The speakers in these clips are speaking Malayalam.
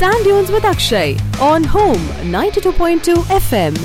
Sand Dunes with Akshay on Home 92.2 FM.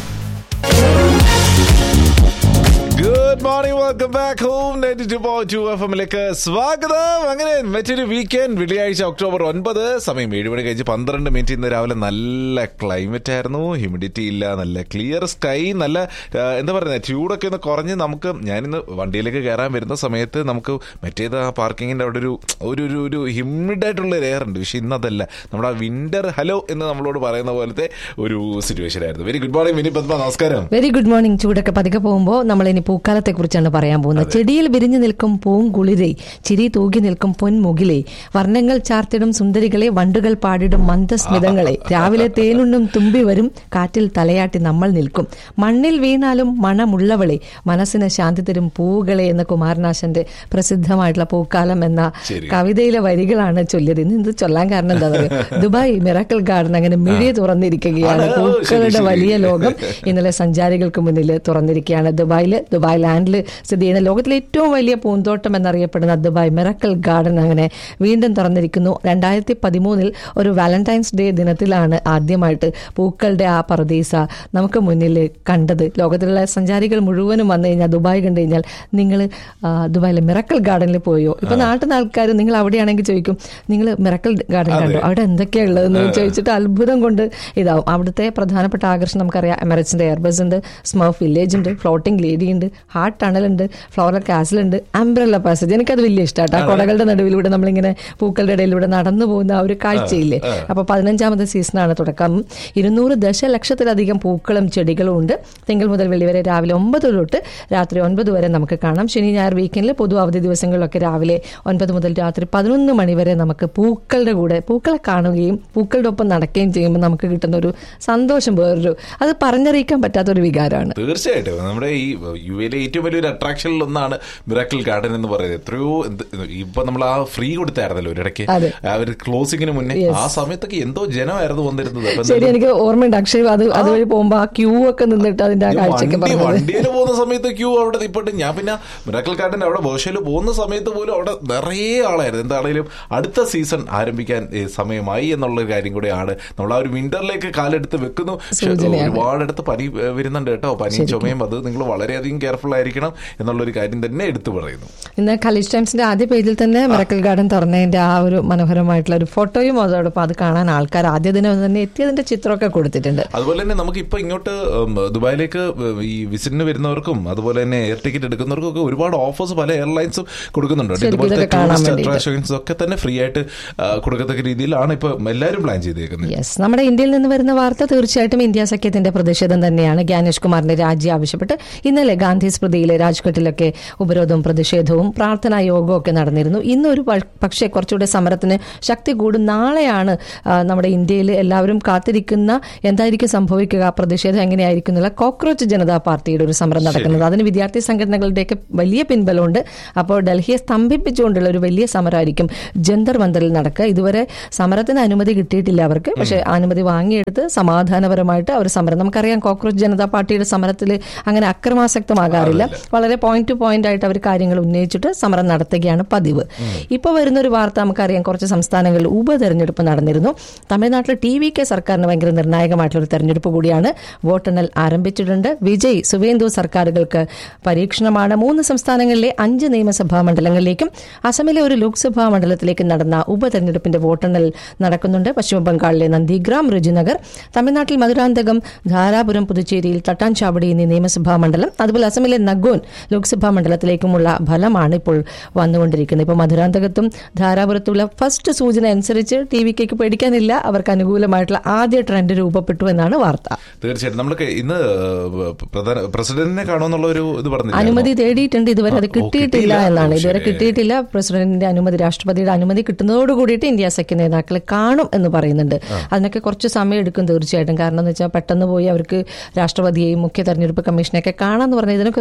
Good morning welcome back home ninety two point two എഫ് എമ്മിലേക്ക് സ്വാഗതം അങ്ങനെ മറ്റൊരു വീക്കെൻഡ് വെള്ളിയാഴ്ച ഒക്ടോബർ ഒൻപത് സമയം ഏഴ് മണി കഴിച്ച് പന്ത്രണ്ട് മിനിറ്റ് ഇന്ന് രാവിലെ നല്ല ക്ലൈമറ്റ് ആയിരുന്നു ഹ്യൂമിഡിറ്റി ഇല്ല നല്ല ക്ലിയർ സ്കൈ നല്ല ആ, എന്താ പറയുന്നത് ചൂടൊക്കെ ഒന്ന് കുറഞ്ഞ് നമുക്ക് ഞാനിന്ന് വണ്ടിയിലേക്ക് കയറാൻ വരുന്ന സമയത്ത് നമുക്ക് മറ്റേത് ആ പാർക്കിങ്ങിന്റെ അവിടെ ഒരു ഒരു ഒരു ഒരു ഹ്യൂമിഡ് ആയിട്ടുള്ള ഒരു എയർ ഉണ്ട് പക്ഷെ ഇന്ന് അതല്ല നമ്മുടെ ആ വിന്റർ ഹലോ എന്ന് നമ്മളോട് പറയുന്ന പോലത്തെ ഒരു സിറ്റുവേഷൻ ആയിരുന്നു very good morning Vini Padma നമസ്കാരം വെരി ഗുഡ് മോർണിംഗ് ചൂടൊക്കെ പതുക്കെ പോകുമ്പോൾ നമ്മൾ ഇനി പൂക്കാലത്തെ കുറിച്ചാണ് പറയാൻ പോകുന്നത് ചെടിയിൽ വിരിഞ്ഞു നിൽക്കും പൂങ്കുളിരേ ചിരി തൂകി നിൽക്കും പൊൻമുകിലേ വർണ്ണങ്ങൾ ചാർത്തിടും സുന്ദരികളെ വണ്ടുകൾ പാടിടും മന്ദസ്മിതങ്ങളെ രാവിലെ തേനുണ്ണും തുമ്പി വരും കാറ്റിൽ തലയാട്ടി നമ്മൾ നിൽക്കും മണ്ണിൽ വീണാലും മണമുള്ളവളെ മനസ്സിന് ശാന്തി തരും പൂവുകളെ എന്ന കുമാരനാശന്റെ പ്രസിദ്ധമായിട്ടുള്ള പൂക്കാലം എന്ന ശരി. കവിതയിലെ വരികളാണ് ചൊല്ലിയത് ഇന്ന് ഇത് ചൊല്ലാൻ കാരണം എന്താ പറയുക ദുബായ് മിറാക്കൽ ഗാർഡൻ അങ്ങനെ മിഴി തുറന്നിരിക്കുകയാണ് ആണ്. ഓ, ശരി, പൂക്കളുടെ ശരി. വലിയ ലോകം ഇന്നലെ സഞ്ചാരികൾക്ക് മുന്നിൽ തുറന്നിരിക്കുകയാണ് ദുബായിൽ ദുബായ് ലാൻഡിൽ സ്ഥിതി ചെയ്യുന്ന ലോകത്തിലെ ഏറ്റവും വലിയ പൂന്തോട്ടം എന്നറിയപ്പെടുന്ന ദുബായ് മിറക്കൽ ഗാർഡൻ അങ്ങനെ വീണ്ടും തുറന്നിരിക്കുന്നു രണ്ടായിരത്തി പതിമൂന്നിൽ ഒരു വാലന്റൈൻസ് ഡേ ദിനത്തിലാണ് ആദ്യമായിട്ട് പൂക്കളുടെ ആ പറദീസ നമുക്ക് മുന്നിൽ കണ്ടത് ലോകത്തിലുള്ള സഞ്ചാരികൾ മുഴുവനും വന്നു കഴിഞ്ഞാൽ ദുബായ് കണ്ടു കഴിഞ്ഞാൽ നിങ്ങൾ ദുബായിലെ മിറക്കൽ ഗാർഡനിൽ പോയോ ഇപ്പൊ നാട്ടിൽ നിന്ന് ആൾക്കാർ നിങ്ങൾ അവിടെയാണെങ്കിൽ ചോദിക്കും നിങ്ങൾ മിറക്കൽ ഗാർഡൻ കണ്ടോ അവിടെ എന്തൊക്കെയാ ഉള്ളതെന്ന് ചോദിച്ചിട്ട് അത്ഭുതം കൊണ്ട് ഇതാവും അവിടുത്തെ പ്രധാനപ്പെട്ട ആകർഷണം നമുക്കറിയാം എമറേറ്റ്സിന്റെ എയർബസ് ഉണ്ട് സ്മർഫ് വില്ലേജ് ഉണ്ട് ഫ്ലോട്ടിംഗ് ലേഡി ഉണ്ട് ഹാർട്ട് ടണൽ ഉണ്ട് ഫ്ലോറൽ കാസിൽ ഉണ്ട് അംബ്രല്ല പാസേജ് എനിക്കത് വലിയ ഇഷ്ടമാട്ടോ ആ കൊടകളുടെ നടുവിലൂടെ നമ്മളിങ്ങനെ പൂക്കളുടെ ഇടയിലൂടെ നടന്നു പോകുന്ന ആ ഒരു കാഴ്ചയില്ലേ അപ്പൊ പതിനഞ്ചാമത്തെ സീസണാണ് തുടക്കം ഇരുന്നൂറ് ദശലക്ഷത്തിലധികം പൂക്കളും ചെടികളും ഉണ്ട് തിങ്കൾ മുതൽ വെള്ളി വരെ രാവിലെ ഒമ്പത് തൊട്ട് രാത്രി ഒൻപത് വരെ നമുക്ക് കാണാം ശനി ഞായർ വീക്കെൻഡിൽ പൊതു അവധി ദിവസങ്ങളിലൊക്കെ രാവിലെ ഒൻപത് മുതൽ രാത്രി പതിനൊന്ന് മണി വരെ നമുക്ക് പൂക്കളുടെ കൂടെ പൂക്കളെ കാണുകയും പൂക്കളുടെ ഒപ്പം നടക്കുകയും ചെയ്യുമ്പോൾ നമുക്ക് കിട്ടുന്ന ഒരു സന്തോഷം വേറൊരു അത് പറഞ്ഞറിയിക്കാൻ പറ്റാത്ത ഒരു വികാരമാണ് തീർച്ചയായിട്ടും നമ്മുടെ ഈ യു എയിലെ ഏറ്റവും വലിയൊരു അട്രാക്ഷനിൽ ഒന്നാണ് മിറാക്കിൾ ഗാർഡൻ എന്ന് പറയുന്നത് എത്രയോ എന്ത് ഇപ്പൊ നമ്മൾ ആ ഫ്രീ കൊടുത്തായിരുന്നല്ലോ ഒരിടയ്ക്ക് അതെ. അവർ ക്ലോസിങ്ങിന് മുന്നേ Yes. ആ സമയത്തൊക്കെ എന്തോ ജനമായിരുന്നു വന്നിരുന്നത് അപ്പൊ ശരി എനിക്ക് ഓർമ്മയുണ്ട് അക്ഷയ് അത് അതുവഴി പോകുമ്പോ ആ ക്യൂ ഒക്കെ നിന്നിട്ട് അതിന്റെ ആ കാഴ്ചയൊക്കെ വണ്ടി പറഞ്ഞത് വണ്ടിയിൽ പോകുന്ന സമയത്ത് ക്യൂ അവിടെ നിൽപ്പട്ട് ഞാൻ പിന്നെ മിറാക്കിൾ ഗാർഡൻ അവിടെ ബോഷയിൽ പോകുന്ന സമയത്ത് പോലും അവിടെ നിറയെ ആളായിരുന്നു എന്താണെങ്കിലും അടുത്ത സീസൺ ആരംഭിക്കാൻ ഏ, സമയമായി എന്നുള്ള കാര്യം കൂടെയാണ് നമ്മൾ ആ ഒരു വിന്ററിലേക്ക് കാലെടുത്ത് വെക്കുന്നു പക്ഷെ സൂചനയാണ്. ഒരുപാടടുത്ത് പനി ഏ, വരുന്നുണ്ട് കേട്ടോ പനിയും ചുമയും അത് നിങ്ങൾ വളരെയധികം കെയർഫുൾ ആയിരിക്കണം എന്നുള്ളൊരു കാര്യം തന്നെ എടുത്തു പറയുന്നു ഇന്ന് കളീഷ് ടൈംസിന്റെ ആദ്യ പേജിൽ തന്നെ മിറക്കൽ ഗാർഡൻ തുറന്നതിന്റെ ആ ഒരു മനോഹരമായിട്ടുള്ള ഒരു ഫോട്ടോയും അതോടൊപ്പം അത് കാണാൻ ആൾക്കാർ ആദ്യ ദിനം തന്നെ എത്തിയതിന്റെ ചിത്രമൊക്കെ കൊടുത്തിട്ടുണ്ട് അതുപോലെ തന്നെ നമുക്ക് ഇപ്പൊ ഇങ്ങോട്ട് ഉം, ദുബായിലേക്ക് ഉം, ഈ വിസിറ്റിന് വരുന്നവർക്കും അതുപോലെ തന്നെ എയർ ടിക്കറ്റ് എടുക്കുന്നവർക്കും ഒക്കെ ഒരുപാട് ഓഫേഴ്സ് പല എയർലൈൻസും കൊടുക്കുന്നുണ്ട് ശരിക്കും ഇതുപോലത്തെ ഇതൊക്കെ കാണാൻ ടൂറിസ്റ്റ് വേണ്ടിയിട്ട്. അട്രാക്ഷൻസ് ഒക്കെ തന്നെ ഫ്രീ ആയിട്ട് ആ, കൊടുക്കത്തക്ക രീതിയിലാണ് ഇപ്പൊ എല്ലാവരും പ്ലാൻ ചെയ്തേക്കുന്നത് യെസ് നമ്മുടെ ഇന്ത്യയിൽ നിന്ന് വരുന്ന വാർത്ത തീർച്ചയായിട്ടും ഇന്ത്യ സഖ്യത്തിന്റെ പ്രതിഷേധം തന്നെയാണ് ജ്ഞാനേഷ് കുമാറിന്റെ രാജി ആവശ്യപ്പെട്ട് ഇന്നലെ ഗാന്ധി സ്മൃതിയിലെ രാജ്ഘട്ടിലൊക്കെ ഉപരോധവും പ്രതിഷേധവും പ്രാർത്ഥനാ യോഗവും ഒക്കെ നടന്നിരുന്നു ഇന്നൊരു പ- പക്ഷേ കുറച്ചുകൂടെ സമരത്തിന് ശക്തി കൂടും നാളെയാണ് ആ, നമ്മുടെ ഇന്ത്യയിൽ എല്ലാവരും കാത്തിരിക്കുന്ന എന്തായിരിക്കും സംഭവിക്കുക പ്രതിഷേധം എങ്ങനെയായിരിക്കും എന്നുള്ള കോക്രോച്ച് ജനതാ പാർട്ടിയുടെ ഒരു സമരം നടക്കുന്നത് അതിന് വിദ്യാർത്ഥി സംഘടനകളുടെയൊക്കെ വലിയ പിൻബലമുണ്ട് അപ്പോൾ ഡൽഹിയെ സ്തംഭിപ്പിച്ചുകൊണ്ടുള്ള ഒരു വലിയ സമരമായിരിക്കും ജന്തർ മന്ദറിൽ നടക്കുക ഇതുവരെ സമരത്തിന് അനുമതി കിട്ടിയിട്ടില്ല അവർക്ക് പക്ഷേ അനുമതി വാങ്ങിയെടുത്ത് സമാധാനപരമായിട്ട് അവർ സമരം നമുക്കറിയാം കോക്രോച്ച് ജനതാ പാർട്ടിയുടെ സമരത്തിൽ അങ്ങനെ അക്രമാസക്തമാകാറില്ല വളരെ പോയിന്റ് ടു പോയിന്റ് ആയിട്ട് അവർ കാര്യങ്ങൾ ഉന്നയിച്ചിട്ട് സമരം നടത്തുകയാണ് പതിവ് ഇപ്പോൾ വരുന്ന ഒരു വാർത്ത നമുക്കറിയാം കുറച്ച് സംസ്ഥാനങ്ങളിൽ ഉപതെരഞ്ഞെടുപ്പ് നടന്നിരുന്നു തമിഴ്നാട്ടിൽ ടി വി കെ സർക്കാരിന് ഭയങ്കര നിർണായകമായിട്ടുള്ള ഒരു തെരഞ്ഞെടുപ്പ് കൂടിയാണ് വോട്ടെണ്ണൽ ആരംഭിച്ചിട്ടുണ്ട് വിജയ് സുവേന്ദു സർക്കാരുകൾക്ക് പരീക്ഷണമാണ് മൂന്ന് സംസ്ഥാനങ്ങളിലെ അഞ്ച് നിയമസഭാ മണ്ഡലങ്ങളിലേക്കും അസമിലെ ഒരു ലോക്സഭാ മണ്ഡലത്തിലേക്ക് നടന്ന ഉപതെരഞ്ഞെടുപ്പിന്റെ വോട്ടെണ്ണൽ നടക്കുന്നുണ്ട് പശ്ചിമ ബംഗാളിലെ നന്ദിഗ്രാം രുചിനഗർ തമിഴ്നാട്ടിൽ മധുരാന്തകം ധാരാപുരം പുതുച്ചേരിയിൽ തട്ടാൻചാവടി എന്നീ നിയമസഭാ മണ്ഡലം അതുപോലെ അസമിലെ നഗോൻ ലോക്സഭാ മണ്ഡലത്തിലേക്കുമുള്ള ഫലമാണ് ഇപ്പോൾ വന്നുകൊണ്ടിരിക്കുന്നത് ഇപ്പോൾ മധുരാന്തകത്തും ധാരാപുരത്തുള്ള ഫസ്റ്റ് സൂചന അനുസരിച്ച് ടി വി കെക്ക് പേടിക്കാനില്ല അവർക്ക് അനുകൂലമായിട്ടുള്ള ആദ്യ ട്രെൻഡ് രൂപപ്പെട്ടു എന്നാണ് വാർത്ത തീർച്ചയായിട്ടും നമ്മൾ ഇന്ന് പ്രധാന പ്രസിഡന്റിനെ കാണുമെന്നുള്ള ഒരു ഇത് പറഞ്ഞില്ല അനുമതി തേടിയിട്ടുണ്ട് ഇതുവരെ അത് ഓ, കിട്ടിയിട്ടില്ല കിട്ടിയില്ല. എന്നാണ് ഓ, ഇതുവരെ ശരി. കിട്ടിയിട്ടില്ല പ്രസിഡന്റിന്റെ അനുമതി രാഷ്ട്രപതിയുടെ അനുമതി കിട്ടുന്നതോട് കൂടിയിട്ട് ഇന്ത്യ സഖ്യ നേതാക്കൾ കാണും എന്ന് പറയുന്നുണ്ട് അതിനൊക്കെ കുറച്ച് സമയം എടുക്കും തീർച്ചയായിട്ടും കാരണം എന്ന് വെച്ചാൽ പെട്ടെന്ന് പോയി അവർക്ക് രാഷ്ട്രപതിയെയും മുഖ്യ തെരഞ്ഞെടുപ്പ് കമ്മീഷനെയൊക്കെ കാണാന്ന് പറഞ്ഞാൽ ഇതിനൊക്കെ ഒരു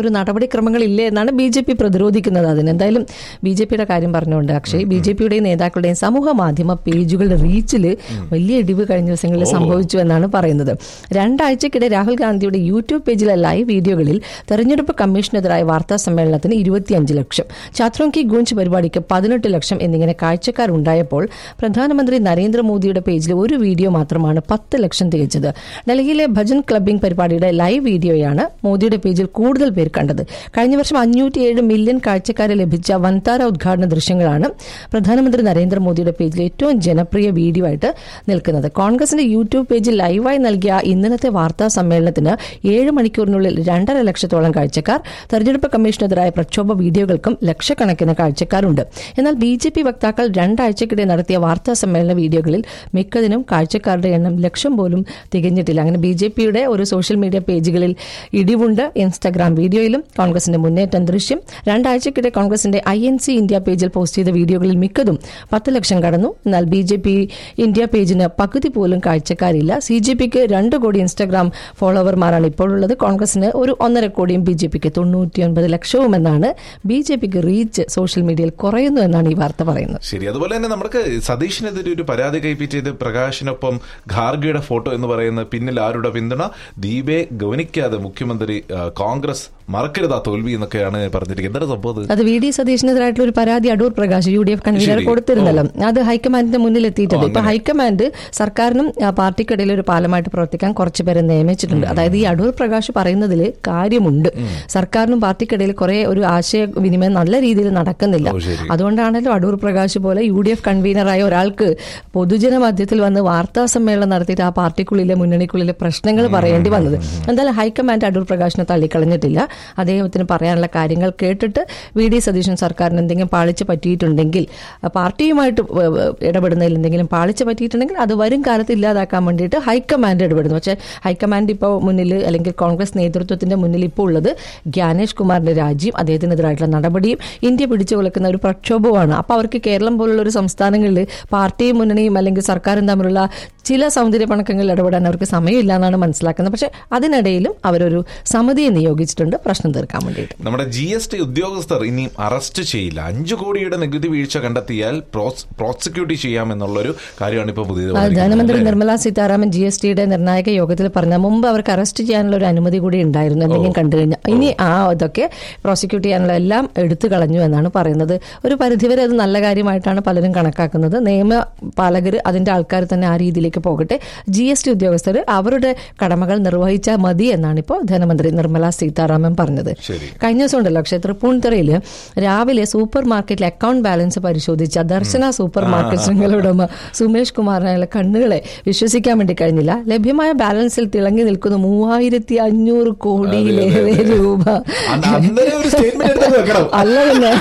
ഒരു നടപടിക്രമങ്ങൾ ഇല്ലേ എന്നാണ് ബി ജെ പി പ്രതിരോധിക്കുന്നത് അതിന് എന്തായാലും ബി ജെ പിയുടെ കാര്യം പറഞ്ഞുകൊണ്ട് അക്ഷയ് ബി ജെ പിയുടെയും നേതാക്കളുടെയും സമൂഹ മാധ്യമ പേജുകളുടെ റീച്ചിൽ വലിയ ഇടിവ് കഴിഞ്ഞ ദിവസങ്ങളിൽ സംഭവിച്ചു എന്നാണ് പറയുന്നത് രണ്ടാഴ്ചക്കിടെ രാഹുൽ ഗാന്ധിയുടെ യൂട്യൂബ് പേജിലെ ലൈവ് വീഡിയോകളിൽ തെരഞ്ഞെടുപ്പ് കമ്മീഷനെതിരായ വാർത്താ സമ്മേളനത്തിന് ഇരുപത്തിയഞ്ച് ലക്ഷം ഛാത്രോം കി ഗൂഞ്ച് പരിപാടിക്ക് പതിനെട്ട് ലക്ഷം എന്നിങ്ങനെ കാഴ്ചക്കാരുണ്ടായപ്പോൾ പ്രധാനമന്ത്രി നരേന്ദ്രമോദിയുടെ പേജിൽ ഒരു വീഡിയോ മാത്രമാണ് പത്ത് ലക്ഷം തികച്ചത് ഡൽഹിയിലെ ഭജൻ ക്ലബിംഗ് പരിപാടിയുടെ ലൈവ് വീഡിയോയാണ് മോദിയുടെ പേജിൽ കൂടുതൽ പേർ കണ്ടത് കഴിഞ്ഞ വർഷം അഞ്ഞൂറ്റിയേഴ് മില്യൺ കാഴ്ചക്കാരെ ലഭിച്ച വൻതാര ഉദ്ഘാടന ദൃശ്യങ്ങളാണ് പ്രധാനമന്ത്രി നരേന്ദ്രമോദിയുടെ പേജിൽ ഏറ്റവും ജനപ്രിയ വീഡിയോ ആയിട്ട് നിൽക്കുന്നത് കോൺഗ്രസിന്റെ യൂട്യൂബ് പേജിൽ ലൈവായി നൽകിയ ഇന്നലത്തെ വാർത്താ സമ്മേളനത്തിന് ഏഴ് മണിക്കൂറിനുള്ളിൽ രണ്ടര ലക്ഷത്തോളം കാഴ്ചക്കാർ തെരഞ്ഞെടുപ്പ് കമ്മീഷനെതിരായ പ്രക്ഷോഭ വീഡിയോകൾക്കും ലക്ഷക്കണക്കിന് കാഴ്ചക്കാരുണ്ട് എന്നാൽ ബി ജെ പി വക്താക്കൾ രണ്ടാഴ്ചക്കിടെ നടത്തിയ വാർത്താ സമ്മേളന വീഡിയോകളിൽ മിക്കതിനും കാഴ്ചക്കാരുടെ എണ്ണം ലക്ഷം പോലും തികഞ്ഞിട്ടില്ല അങ്ങനെ ബി ജെ പിയുടെ ഒരു സോഷ്യൽ മീഡിയ പേജുകളിൽ ഇടിവുണ്ട് ഇൻസ്റ്റാഗ്രാം വീഡിയോയിലും കോൺഗ്രസിന്റെ മുന്നേറ്റം ദൃശ്യം രണ്ടാഴ്ചക്കിടെ കോൺഗ്രസിന്റെ ഐ എൻ സി ഇന്ത്യ പേജിൽ പോസ്റ്റ് ചെയ്ത വീഡിയോകളിൽ മിക്കതും പത്ത് ലക്ഷം കടന്നു എന്നാൽ ബി ജെ പി ഇന്ത്യ പേജിന് പകുതി പോലും കാഴ്ചക്കാരില്ല സി ജെ പിക്ക് രണ്ട് കോടി ഇൻസ്റ്റാഗ്രാം ഫോളോവർമാരാണ് ഇപ്പോഴുള്ളത് കോൺഗ്രസിന് ഒരു ഒന്നര കോടിയും ബി ജെ പിക്ക് തൊണ്ണൂറ്റിയൊൻപത് ലക്ഷവും എന്നാണ് ബി ജെ പിക്ക് റീച്ച് സോഷ്യൽ മീഡിയയിൽ കുറയുന്നു എന്നാണ് ഈ വാർത്ത പറയുന്നത് ശരി അതുപോലെ തന്നെ നമുക്ക് സതീഷിനെതിരെ ഒരു പരാതി കൈപ്പറ്റിയത് പ്രകാശിനൊപ്പം ഖാർഗെയുടെ ഫോട്ടോ എന്ന് പറയുന്ന പിന്നിൽ ആരുടെ പിന്തുണ ദീപെ ഗവനിക്കാതെ മുഖ്യമന്ത്രി ആ, കോൺഗ്രസ് മറക്കരുത് ആ തോൽവി എന്നൊക്കെയാണ് പറഞ്ഞിരിക്കുന്നത് എന്താണ് സംഭവം അത്? അത് വി ഡി സതീഷിനെതിരായിട്ടുള്ള ഒരു പരാതി Adoor Prakash U D F convener ശരി. കൊടുത്തിരുന്നല്ലോ അത് ഹൈക്കമാൻഡിന്റെ മുന്നിൽ എത്തിയിട്ടുണ്ട് ഓ, ഇപ്പൊ ഹൈക്കമാൻഡ് സർക്കാരിനും ആ, പാർട്ടിക്കിടയിൽ ഒരു പാലമായിട്ട് പ്രവർത്തിക്കാൻ കുറച്ച് പേരെ നിയമിച്ചിട്ടുണ്ട് അതായത് ഈ അടൂർ പ്രകാശ് പറയുന്നതിൽ കാര്യമുണ്ട് സർക്കാരിനും പാർട്ടിക്കിടയിൽ കുറെ ഒരു ആശയവിനിമയം നല്ല രീതിയിൽ നടക്കുന്നില്ല ഓ, ശരി. അതുകൊണ്ടാണല്ലോ അടൂർ പ്രകാശ് പോലെ യു ഡി എഫ് കൺവീനറായ ഒരാൾക്ക് പൊതുജന മധ്യത്തിൽ വന്ന് വാർത്താ സമ്മേളനം നടത്തിയിട്ട് ആ പാർട്ടിക്കുള്ളിലെ മുന്നണിക്കുള്ളിലെ പ്രശ്നങ്ങൾ പറയേണ്ടി വന്നത് എന്തായാലും ഹൈക്കമാൻഡ് അടൂർ പ്രകാശിനെ തള്ളിക്കളഞ്ഞിട്ടില്ല അദ്ദേഹത്തിന് പറയാനുള്ള കാര്യങ്ങൾ കേട്ടിട്ട് വി ഡി സതീശൻ സർക്കാരിന് എന്തെങ്കിലും പാളിച്ച പറ്റിയിട്ടുണ്ടെങ്കിൽ ആ, പാർട്ടിയുമായിട്ട് വ- വ- ഇടപെടുന്നതിൽ എന്തെങ്കിലും പാളിച്ച പറ്റിയിട്ടുണ്ടെങ്കിൽ അത് വരും കാലത്ത് ഇല്ലാതാക്കാൻ വേണ്ടിയിട്ട് ഹൈക്കമാൻഡ് ഇടപെടുന്നു പക്ഷേ ഹൈക്കമാൻഡ് ഇപ്പോൾ മുന്നിൽ അല്ലെങ്കിൽ കോൺഗ്രസ് നേതൃത്വത്തിന്റെ മുന്നിൽ ഇപ്പോൾ ഉള്ളത് ജ്ഞാനേഷ് കുമാറിന്റെ രാജിയും അദ്ദേഹത്തിനെതിരായിട്ടുള്ള നടപടിയും ഇന്ത്യ പിടിച്ചു കൊലക്കുന്ന ഒരു പ്രക്ഷോഭമാണ് അപ്പോൾ അവർക്ക് കേരളം പോലുള്ള ഒരു സംസ്ഥാനങ്ങളിൽ പാർട്ടിയും മുന്നണിയും അല്ലെങ്കിൽ സർക്കാരും തമ്മിലുള്ള ചില സൗന്ദര്യ പണക്കങ്ങളിൽ ഇടപെടാൻ അവർക്ക് സമയമില്ല എന്നാണ് മനസ്സിലാക്കുന്നത് പക്ഷേ അതിനിടയിലും അവരൊരു സമിതിയെ നിയോഗിച്ചിട്ടുണ്ട് പ്രശ്നം തീർക്കാൻ വേണ്ടിയിട്ട് നമ്മുടെ ജി എസ് ടി ഉദ്യോഗസ്ഥർ ഇനിയും അറസ്റ്റ് ചെയ്യില്ല അഞ്ചു കോടിയുടെ നികുതി വീഴ്ച കണ്ടെത്തിയാൽ പ്രോസ്- പ്രോസിക്യൂട്ട് ചെയ്യാമെന്നുള്ളൊരു കാര്യമാണ് ഇപ്പോൾ പുതിയത് ആ, ധനമന്ത്രി വന്നിരിക്കുന്നത്. നിർമ്മല സീതാരാമൻ ജി എസ് ടിയുടെ നിർണായക യോഗത്തിൽ പറഞ്ഞ മുമ്പ് അവർക്ക് അറസ്റ്റ് ചെയ്യാനുള്ള ഒരു അനുമതി കൂടി ഉണ്ടായിരുന്നു എന്തെങ്കിലും കണ്ടു കഴിഞ്ഞാൽ ഇനി ആ ഇതൊക്കെ പ്രോസിക്യൂട്ട് ചെയ്യാനുള്ള എല്ലാം എടുത്തു കളഞ്ഞു എന്നാണ് പറയുന്നത് ഒരു പരിധിവരെ അത് നല്ല കാര്യമായിട്ടാണ് പലരും കണക്കാക്കുന്നത് നിയമ പാലകർ അതിന്റെ ആൾക്കാർ തന്നെ ആ രീതിയിലേക്ക് പോകട്ടെ ജി എസ് ടി ഉദ്യോഗസ്ഥർ അവരുടെ കടമകൾ നിർവഹിച്ചാൽ മതി എന്നാണ് ഇപ്പോൾ ധനമന്ത്രി നിർമ്മല സീതാരാമൻ പറഞ്ഞത് ശരി. കഴിഞ്ഞ ദിവസം ഉണ്ടല്ലോ പക്ഷേ തൃപ്പൂണിത്തുറയിൽ രാവിലെ സൂപ്പർ മാർക്കറ്റിൽ അക്കൗണ്ട് ബാലൻസ് പരിശോധിച്ച ദർശന സൂപ്പർ മാർക്കറ്റ് ശൃംഖല ഉടമ സുമേഷ് കുമാറിനുള്ള കണ്ണുകളെ വിശ്വസിക്കാൻ വേണ്ടി കഴിഞ്ഞില്ല ലഭ്യമായ ബാലൻസിൽ തിളങ്ങി നിൽക്കുന്ന മൂവായിരത്തി അഞ്ഞൂറ് കോടിയിലേറെ രൂപ അന്ന് അന്നേരം ഒരു സ്റ്റേറ്റ്മെന്റ് എടുത്ത് വെക്കണം അല്ല പിന്നെ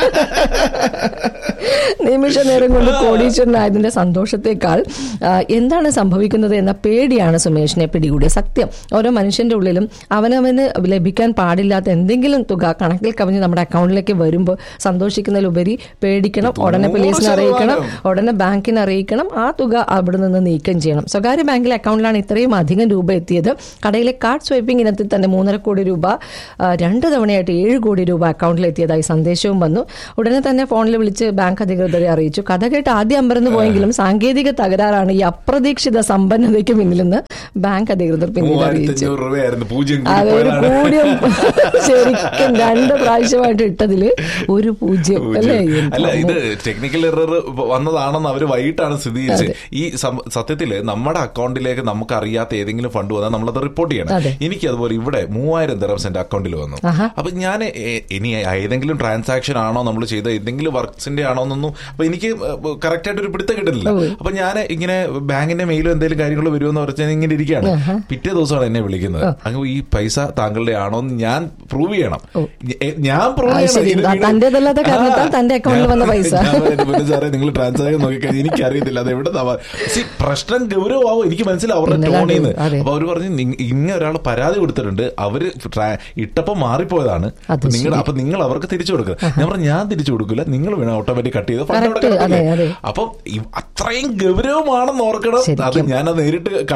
നിമിഷ നേരം കൊണ്ട് കോടീശ്വരനായതിന്റെ സന്തോഷത്തെക്കാൾ ആ, എന്താണ് സംഭവിക്കുന്നത് എന്ന പേടിയാണ് സുമേഷിനെ പിടികൂടിയത് സത്യം ഓരോ മനുഷ്യന്റെ ഉള്ളിലും അവനവന് ലഭിക്കാൻ പാടില്ലാത്ത എന്തെങ്കിലും തുക കണക്കിൽ കവിഞ്ഞ് നമ്മുടെ അക്കൗണ്ടിലേക്ക് വരുമ്പോൾ സന്തോഷിക്കുന്നതിലുപരി പേടിക്കണം ഉടനെ പോലീസിനെ അറിയിക്കണം ഉടനെ ബാങ്കിനെ അറിയിക്കണം ആ തുക അവിടെ നിന്ന് നീക്കം ചെയ്യണം സ്വകാര്യ ബാങ്കിലെ അക്കൗണ്ടിലാണ് ഇത്രയും അധികം രൂപ എത്തിയത് കടയിലെ കാർഡ് സ്വൈപ്പിംഗ് ഇനത്തിൽ തന്നെ മൂന്നര കോടി രൂപ ആ, രണ്ട് തവണയായിട്ട് ഏഴ് കോടി രൂപ അക്കൗണ്ടിൽ എത്തിയതായി സന്ദേശവും വന്നു ഉടനെ തന്നെ ഫോണിൽ വിളിച്ച് ബാങ്ക് അധികൃതരെ അറിയിച്ചു കഥ കേട്ട് ആദ്യം അമ്പരന്ന് പോയെങ്കിലും സാങ്കേതിക തകരാറാണ് ഈ അപ്രതീക്ഷിത സമ്പന്നതയ്ക്ക് പിന്നിലെന്ന് ബാങ്ക് അധികൃതർ പിന്നീട് മൂവായിരത്തി അറിയിച്ചു അഞ്ഞൂറ് രൂപയായിരുന്നു പൂജ്യം കൂടി അത് ഒരു പോയതാണ്. കൂടിയും ശരിക്കും രണ്ട് പ്രാവശ്യമായിട്ട് ഇട്ടതില് ഒരു പൂജ്യം അല്ലേ അല്ല ഇത് ടെക്നിക്കൽ എറർ വന്നതാണെന്ന് അവര് വൈകിട്ടാണ് സ്ഥിരീകരിച്ചത് ഈ സം- സത്യത്തില് നമ്മുടെ അക്കൗണ്ടിലേക്ക് നമുക്ക് അറിയാത്ത ഏതെങ്കിലും ഫണ്ട് വന്നാൽ നമ്മളത് റിപ്പോർട്ട് അതെ. ചെയ്യണം എനിക്ക് അതുപോലെ ഇവിടെ മൂവായിരം ദിറംസ് എന്റെ അക്കൗണ്ടിൽ വന്നു ആഹാ. അപ്പൊ ഞാൻ ഇനി ഏതെങ്കിലും ട്രാൻസാക്ഷൻ ആണോ നമ്മൾ ചെയ്ത എന്തെങ്കിലും വർക്ക്സിന്റെ ആണോ എന്നൊന്നും അപ്പൊ എനിക്ക് കറക്റ്റ് ആയിട്ട് ഒരു പിടുത്തം കിട്ടുന്നില്ല അപ്പൊ ഞാൻ ഇങ്ങനെ ബാങ്കിന്റെ മെയിലും എന്തെങ്കിലും കാര്യങ്ങൾ വരുമെന്ന് പറഞ്ഞാൽ ഇങ്ങനെ ഇരിക്കുകയാണ് പിറ്റേ ദിവസമാണ് എന്നെ വിളിക്കുന്നത് അങ്ങ് ഈ പൈസ താങ്കളുടെ ആണോ എന്ന് ഞാൻ പ്രൂവ് ചെയ്യണം എ- ഞാൻ പ്രൂവ് അത് ചെയ്യണം ശരി. ഇത് വീണ്ടും- തന്റേതല്ലാത്ത കാരണത്താൽ ആ. തന്റെ അക്കൗണ്ടിൽ വന്ന പൈസ. ഞാൻ പറഞ്ഞു, "പൊന്നു സാറേ നിങ്ങൾ ട്രാൻസാക്ഷൻ നോക്കിക്കഴിഞ്ഞാൽ എനിക്കറിയത്തില്ല അത് എവിടെ പ്രശ്നം ഗൗരവമാവും എനിക്ക് മനസ്സിലാവും അവരുടെ പിന്നല്ലാതെ, ടോണിന്ന് അതെ. അപ്പൊ അവര് പറഞ്ഞു "നിങ്ങ- ഇങ്ങനെ ഒരാൾ പരാതി കൊടുത്തിട്ടുണ്ട് അവര് ട്രാ- ഇട്ടപ്പോ മാറിപ്പോയതാണ് അത് നിങ്ങൾ ശരി. അപ്പൊ നിങ്ങൾ അവർക്ക് തിരിച്ചു കൊടുക്കുക ഞാൻ പറഞ്ഞു ഞാൻ തിരിച്ചു കൊടുക്കില്ല നിങ്ങൾ വേണം ഓട്ടോമാറ്റിക് കട്ട് ചെയ്ത് ഫണ്ട് അവിടെ Correct. കിടക്കില്ലേ?" അതെ, അതെ. അപ്പം ഈ അത്രയും ഗൗരവമാണെന്ന് ഓർക്കണം അത് ശരിക്കും. ഞാനത് നേരിട്ട് കണ്ടോണ്ടാണ്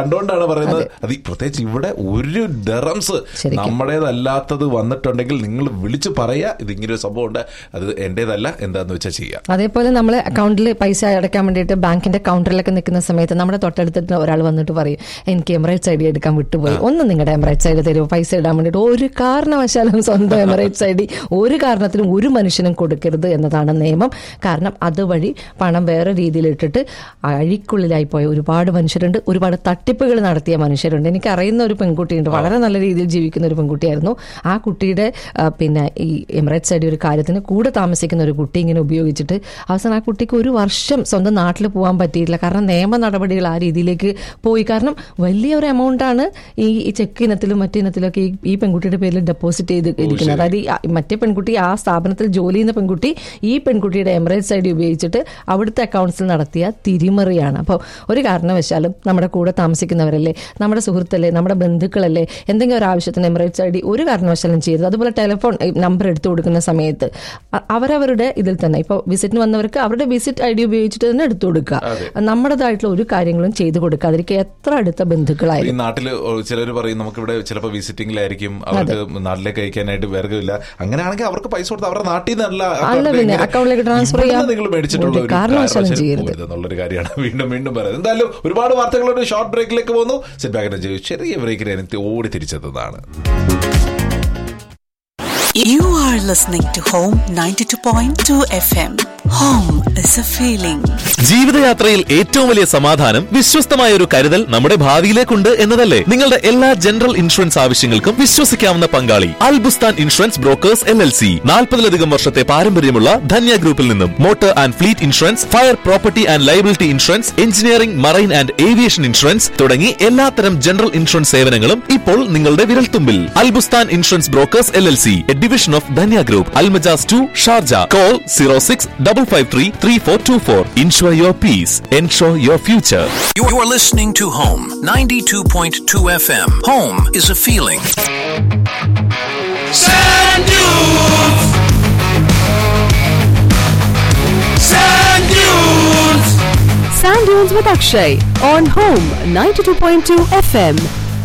പറയുന്നത് അത് ഈ പ്രത്യേകിച്ച് ഇവിടെ ഒരു ഡെറംസ് ശരിക്കും. നമ്മുടേതല്ലാത്തത് വന്നിട്ടുണ്ടെങ്കിൽ നിങ്ങൾ വിളിച്ചു പറയാ ഇത് ഇങ്ങനെ ഒരു സംഭവം ഉണ്ട് അത് എന്റേതല്ല എന്താന്ന് വെച്ചാൽ ചെയ്യാം അതേപോലെ നമ്മൾ അക്കൗണ്ടിൽ പൈസ അടയ്ക്കാൻ വേണ്ടിയിട്ട് ബാങ്കിന്റെ കൗണ്ടറിലൊക്കെ നിൽക്കുന്ന സമയത്ത് നമ്മുടെ തൊട്ടടുത്തിട്ട് ഒരാൾ വന്നിട്ട് പറയും എനിക്ക് എമറേറ്റ്സ് ഐ ഡി എടുക്കാൻ വിട്ടുപോയി ഒന്ന് നിങ്ങളുടെ എമറേറ്റ്സ് ഐ ഡി തരുമോ പൈസ ഇടാൻ വേണ്ടിയിട്ട് ഒരു കാരണവശാലും സ്വന്തം എമറേറ്റ്സ് ഐ ഡി ഒരു കാരണത്തിനും ഒരു മനുഷ്യനും കൊടുക്കരുത് എന്നതാണ് നിയമം കാരണം അതുവഴി പണം വേറെ രീതിയിൽ ഇട്ടിട്ട് അഴിക്കുള്ളിലായി പോയ ഒരുപാട് മനുഷ്യരുണ്ട് ഒരുപാട് തട്ടിപ്പുകൾ നടത്തിയ മനുഷ്യരുണ്ട് എനിക്ക് അറിയുന്ന ഒരു പെൺകുട്ടിയുണ്ട് വളരെ നല്ല രീതിയിൽ ജീവിക്കുന്ന ഒരു പെൺകുട്ടിയായിരുന്നു ആ കുട്ടിയുടെ ആ, പിന്നെ ഈ എമിറേറ്റ്സ് ഐ ഡി ഒരു കാര്യത്തിന് കൂടെ താമസിക്കുന്ന ഒരു കുട്ടി ഇങ്ങനെ ഉപയോഗിച്ചിട്ട് അവസാനം ആ കുട്ടിക്ക് ഒരു വർഷം സ്വന്തം നാട്ടിൽ പോകാൻ പറ്റിയിട്ടില്ല കാരണം നിയമ നടപടികൾ ആ രീതിയിലേക്ക് പോയി കാരണം വലിയ ഒരു എമൗണ്ടാണ് ഈ ഈ ചെക്ക് ഇനത്തിലും മറ്റു ഇനത്തിലൊക്കെ ഈ ഈ പെൺകുട്ടിയുടെ പേരിൽ ഡെപ്പോസിറ്റ് ചെയ്ത് ഇരിക്കുന്നത് അതായത് ഈ ആ- മറ്റേ പെൺകുട്ടി ആ സ്ഥാപനത്തിൽ ജോലി ചെയ്യുന്ന പെൺകുട്ടി ഈ പെൺകുട്ടിയുടെ എമിറേറ്റ്സ് ഐ ഡി ഉപയോഗിച്ചിട്ട് അവിടുത്തെ അക്കൗണ്ട്സിൽ നടത്തിയ തിരിമറിയാണ് അപ്പോൾ ഒരു കാരണവശാലും നമ്മുടെ കൂടെ താമസിക്കുന്നവരല്ലേ നമ്മുടെ സുഹൃത്തല്ലേ നമ്മുടെ ബന്ധുക്കളല്ലേ എന്തെങ്കിലും ഒരു ആവശ്യത്തിന് എമിറേറ്റ്സ് ഐ ഡി ഒരു കാരണവശാലും ചെയ്തത് അതുപോലെ ടെലിഫോൺ നമ്പർ എടുത്തു കൊടുക്കുന്ന സമയത്ത് അ- അവരവരുടെ ഇതിൽ തന്നെ ഇപ്പോൾ വിസിറ്റിന് വന്നവർക്ക് അവരുടെ വിസിറ്റ് ഐ ഡി ഉപയോഗിച്ചിട്ട് തന്നെ എടുത്തു കൊടുക്കുക നമ്മുടേതായിട്ടുള്ള ഒരു കാര്യങ്ങളും ചെയ്തു കൊടുക്കാതിരിക്കുക എത്ര അടുത്ത ഈ ബന്ധുക്കളായാലും നാട്ടില് ചിലർ പറയും നമുക്കിവിടെ ചിലപ്പോൾ വിസിറ്റിംഗിലായിരിക്കും അവർക്ക് നാട്ടിലേക്ക് അയക്കാനായിട്ട് വേർഗമില്ല അങ്ങനെയാണെങ്കിൽ അവർക്ക് പൈസ കൊടുത്ത് അവരുടെ നാട്ടിൽ നിന്നല്ല അല്ല പിന്നെ അക്കൗണ്ടിലേക്ക് transfer ചെയ്യാം. നിങ്ങൾ മേടിച്ചിട്ടുള്ള ഒരു ഒരു കാരണവശാലും കാരണവശാലും ചെയ്യരുത്. പോകരുത് എന്നുള്ളൊരു കാര്യമാണ് വീണ്ടും വീണ്ടും പറയുന്നത് എന്തായാലും ഒരുപാട് വാർത്തകളുടെ ഷോർട്ട് ബ്രേക്കിലേക്ക് പോകുന്നു സെറ്റ് ബാക്കിന്റെ ചെറിയ ബ്രേക്കിന് എനിക്ക് ഓടി തിരിച്ചെത്തുന്നതാണ് You are listening to Home 92.2 FM. Home is a feeling. ജീവിതയാത്രയിൽ ഏറ്റവും വലിയ സമാധാനം വിശ്വസ്തമായ ഒരു കരുതൽ നമ്മുടെ ഭാവിയിലേക്കുണ്ട് എന്നതല്ലേ നിങ്ങളുടെ എല്ലാ ജനറൽ ഇൻഷുറൻസ് ആവശ്യങ്ങൾക്കും വിശ്വസിക്കാവുന്ന പങ്കാളി Al Bustan insurance brokers L L C നാൽപ്പതിലധികം വർഷത്തെ പാരമ്പര്യമുള്ള ധന്യ ഗ്രൂപ്പിൽ നിന്നും motor and fleet insurance fire property and liability insurance engineering marine and aviation insurance തുടങ്ങി എല്ലാത്തരം ജനറൽ ഇൻഷുറൻസ് സേവനങ്ങളും ഇപ്പോൾ നിങ്ങളുടെ വിരൽത്തുമ്പിൽ Al Bustan insurance brokers L L C a division of Dhanya group Al Majaz two Sharjah call zero six double five three three four two four insure your peace ensure your future You're listening to Home 92.2 FM. Home is a feeling. Sand dunes. Sand dunes. Sand Dunes with Akshay on Home 92.2 FM.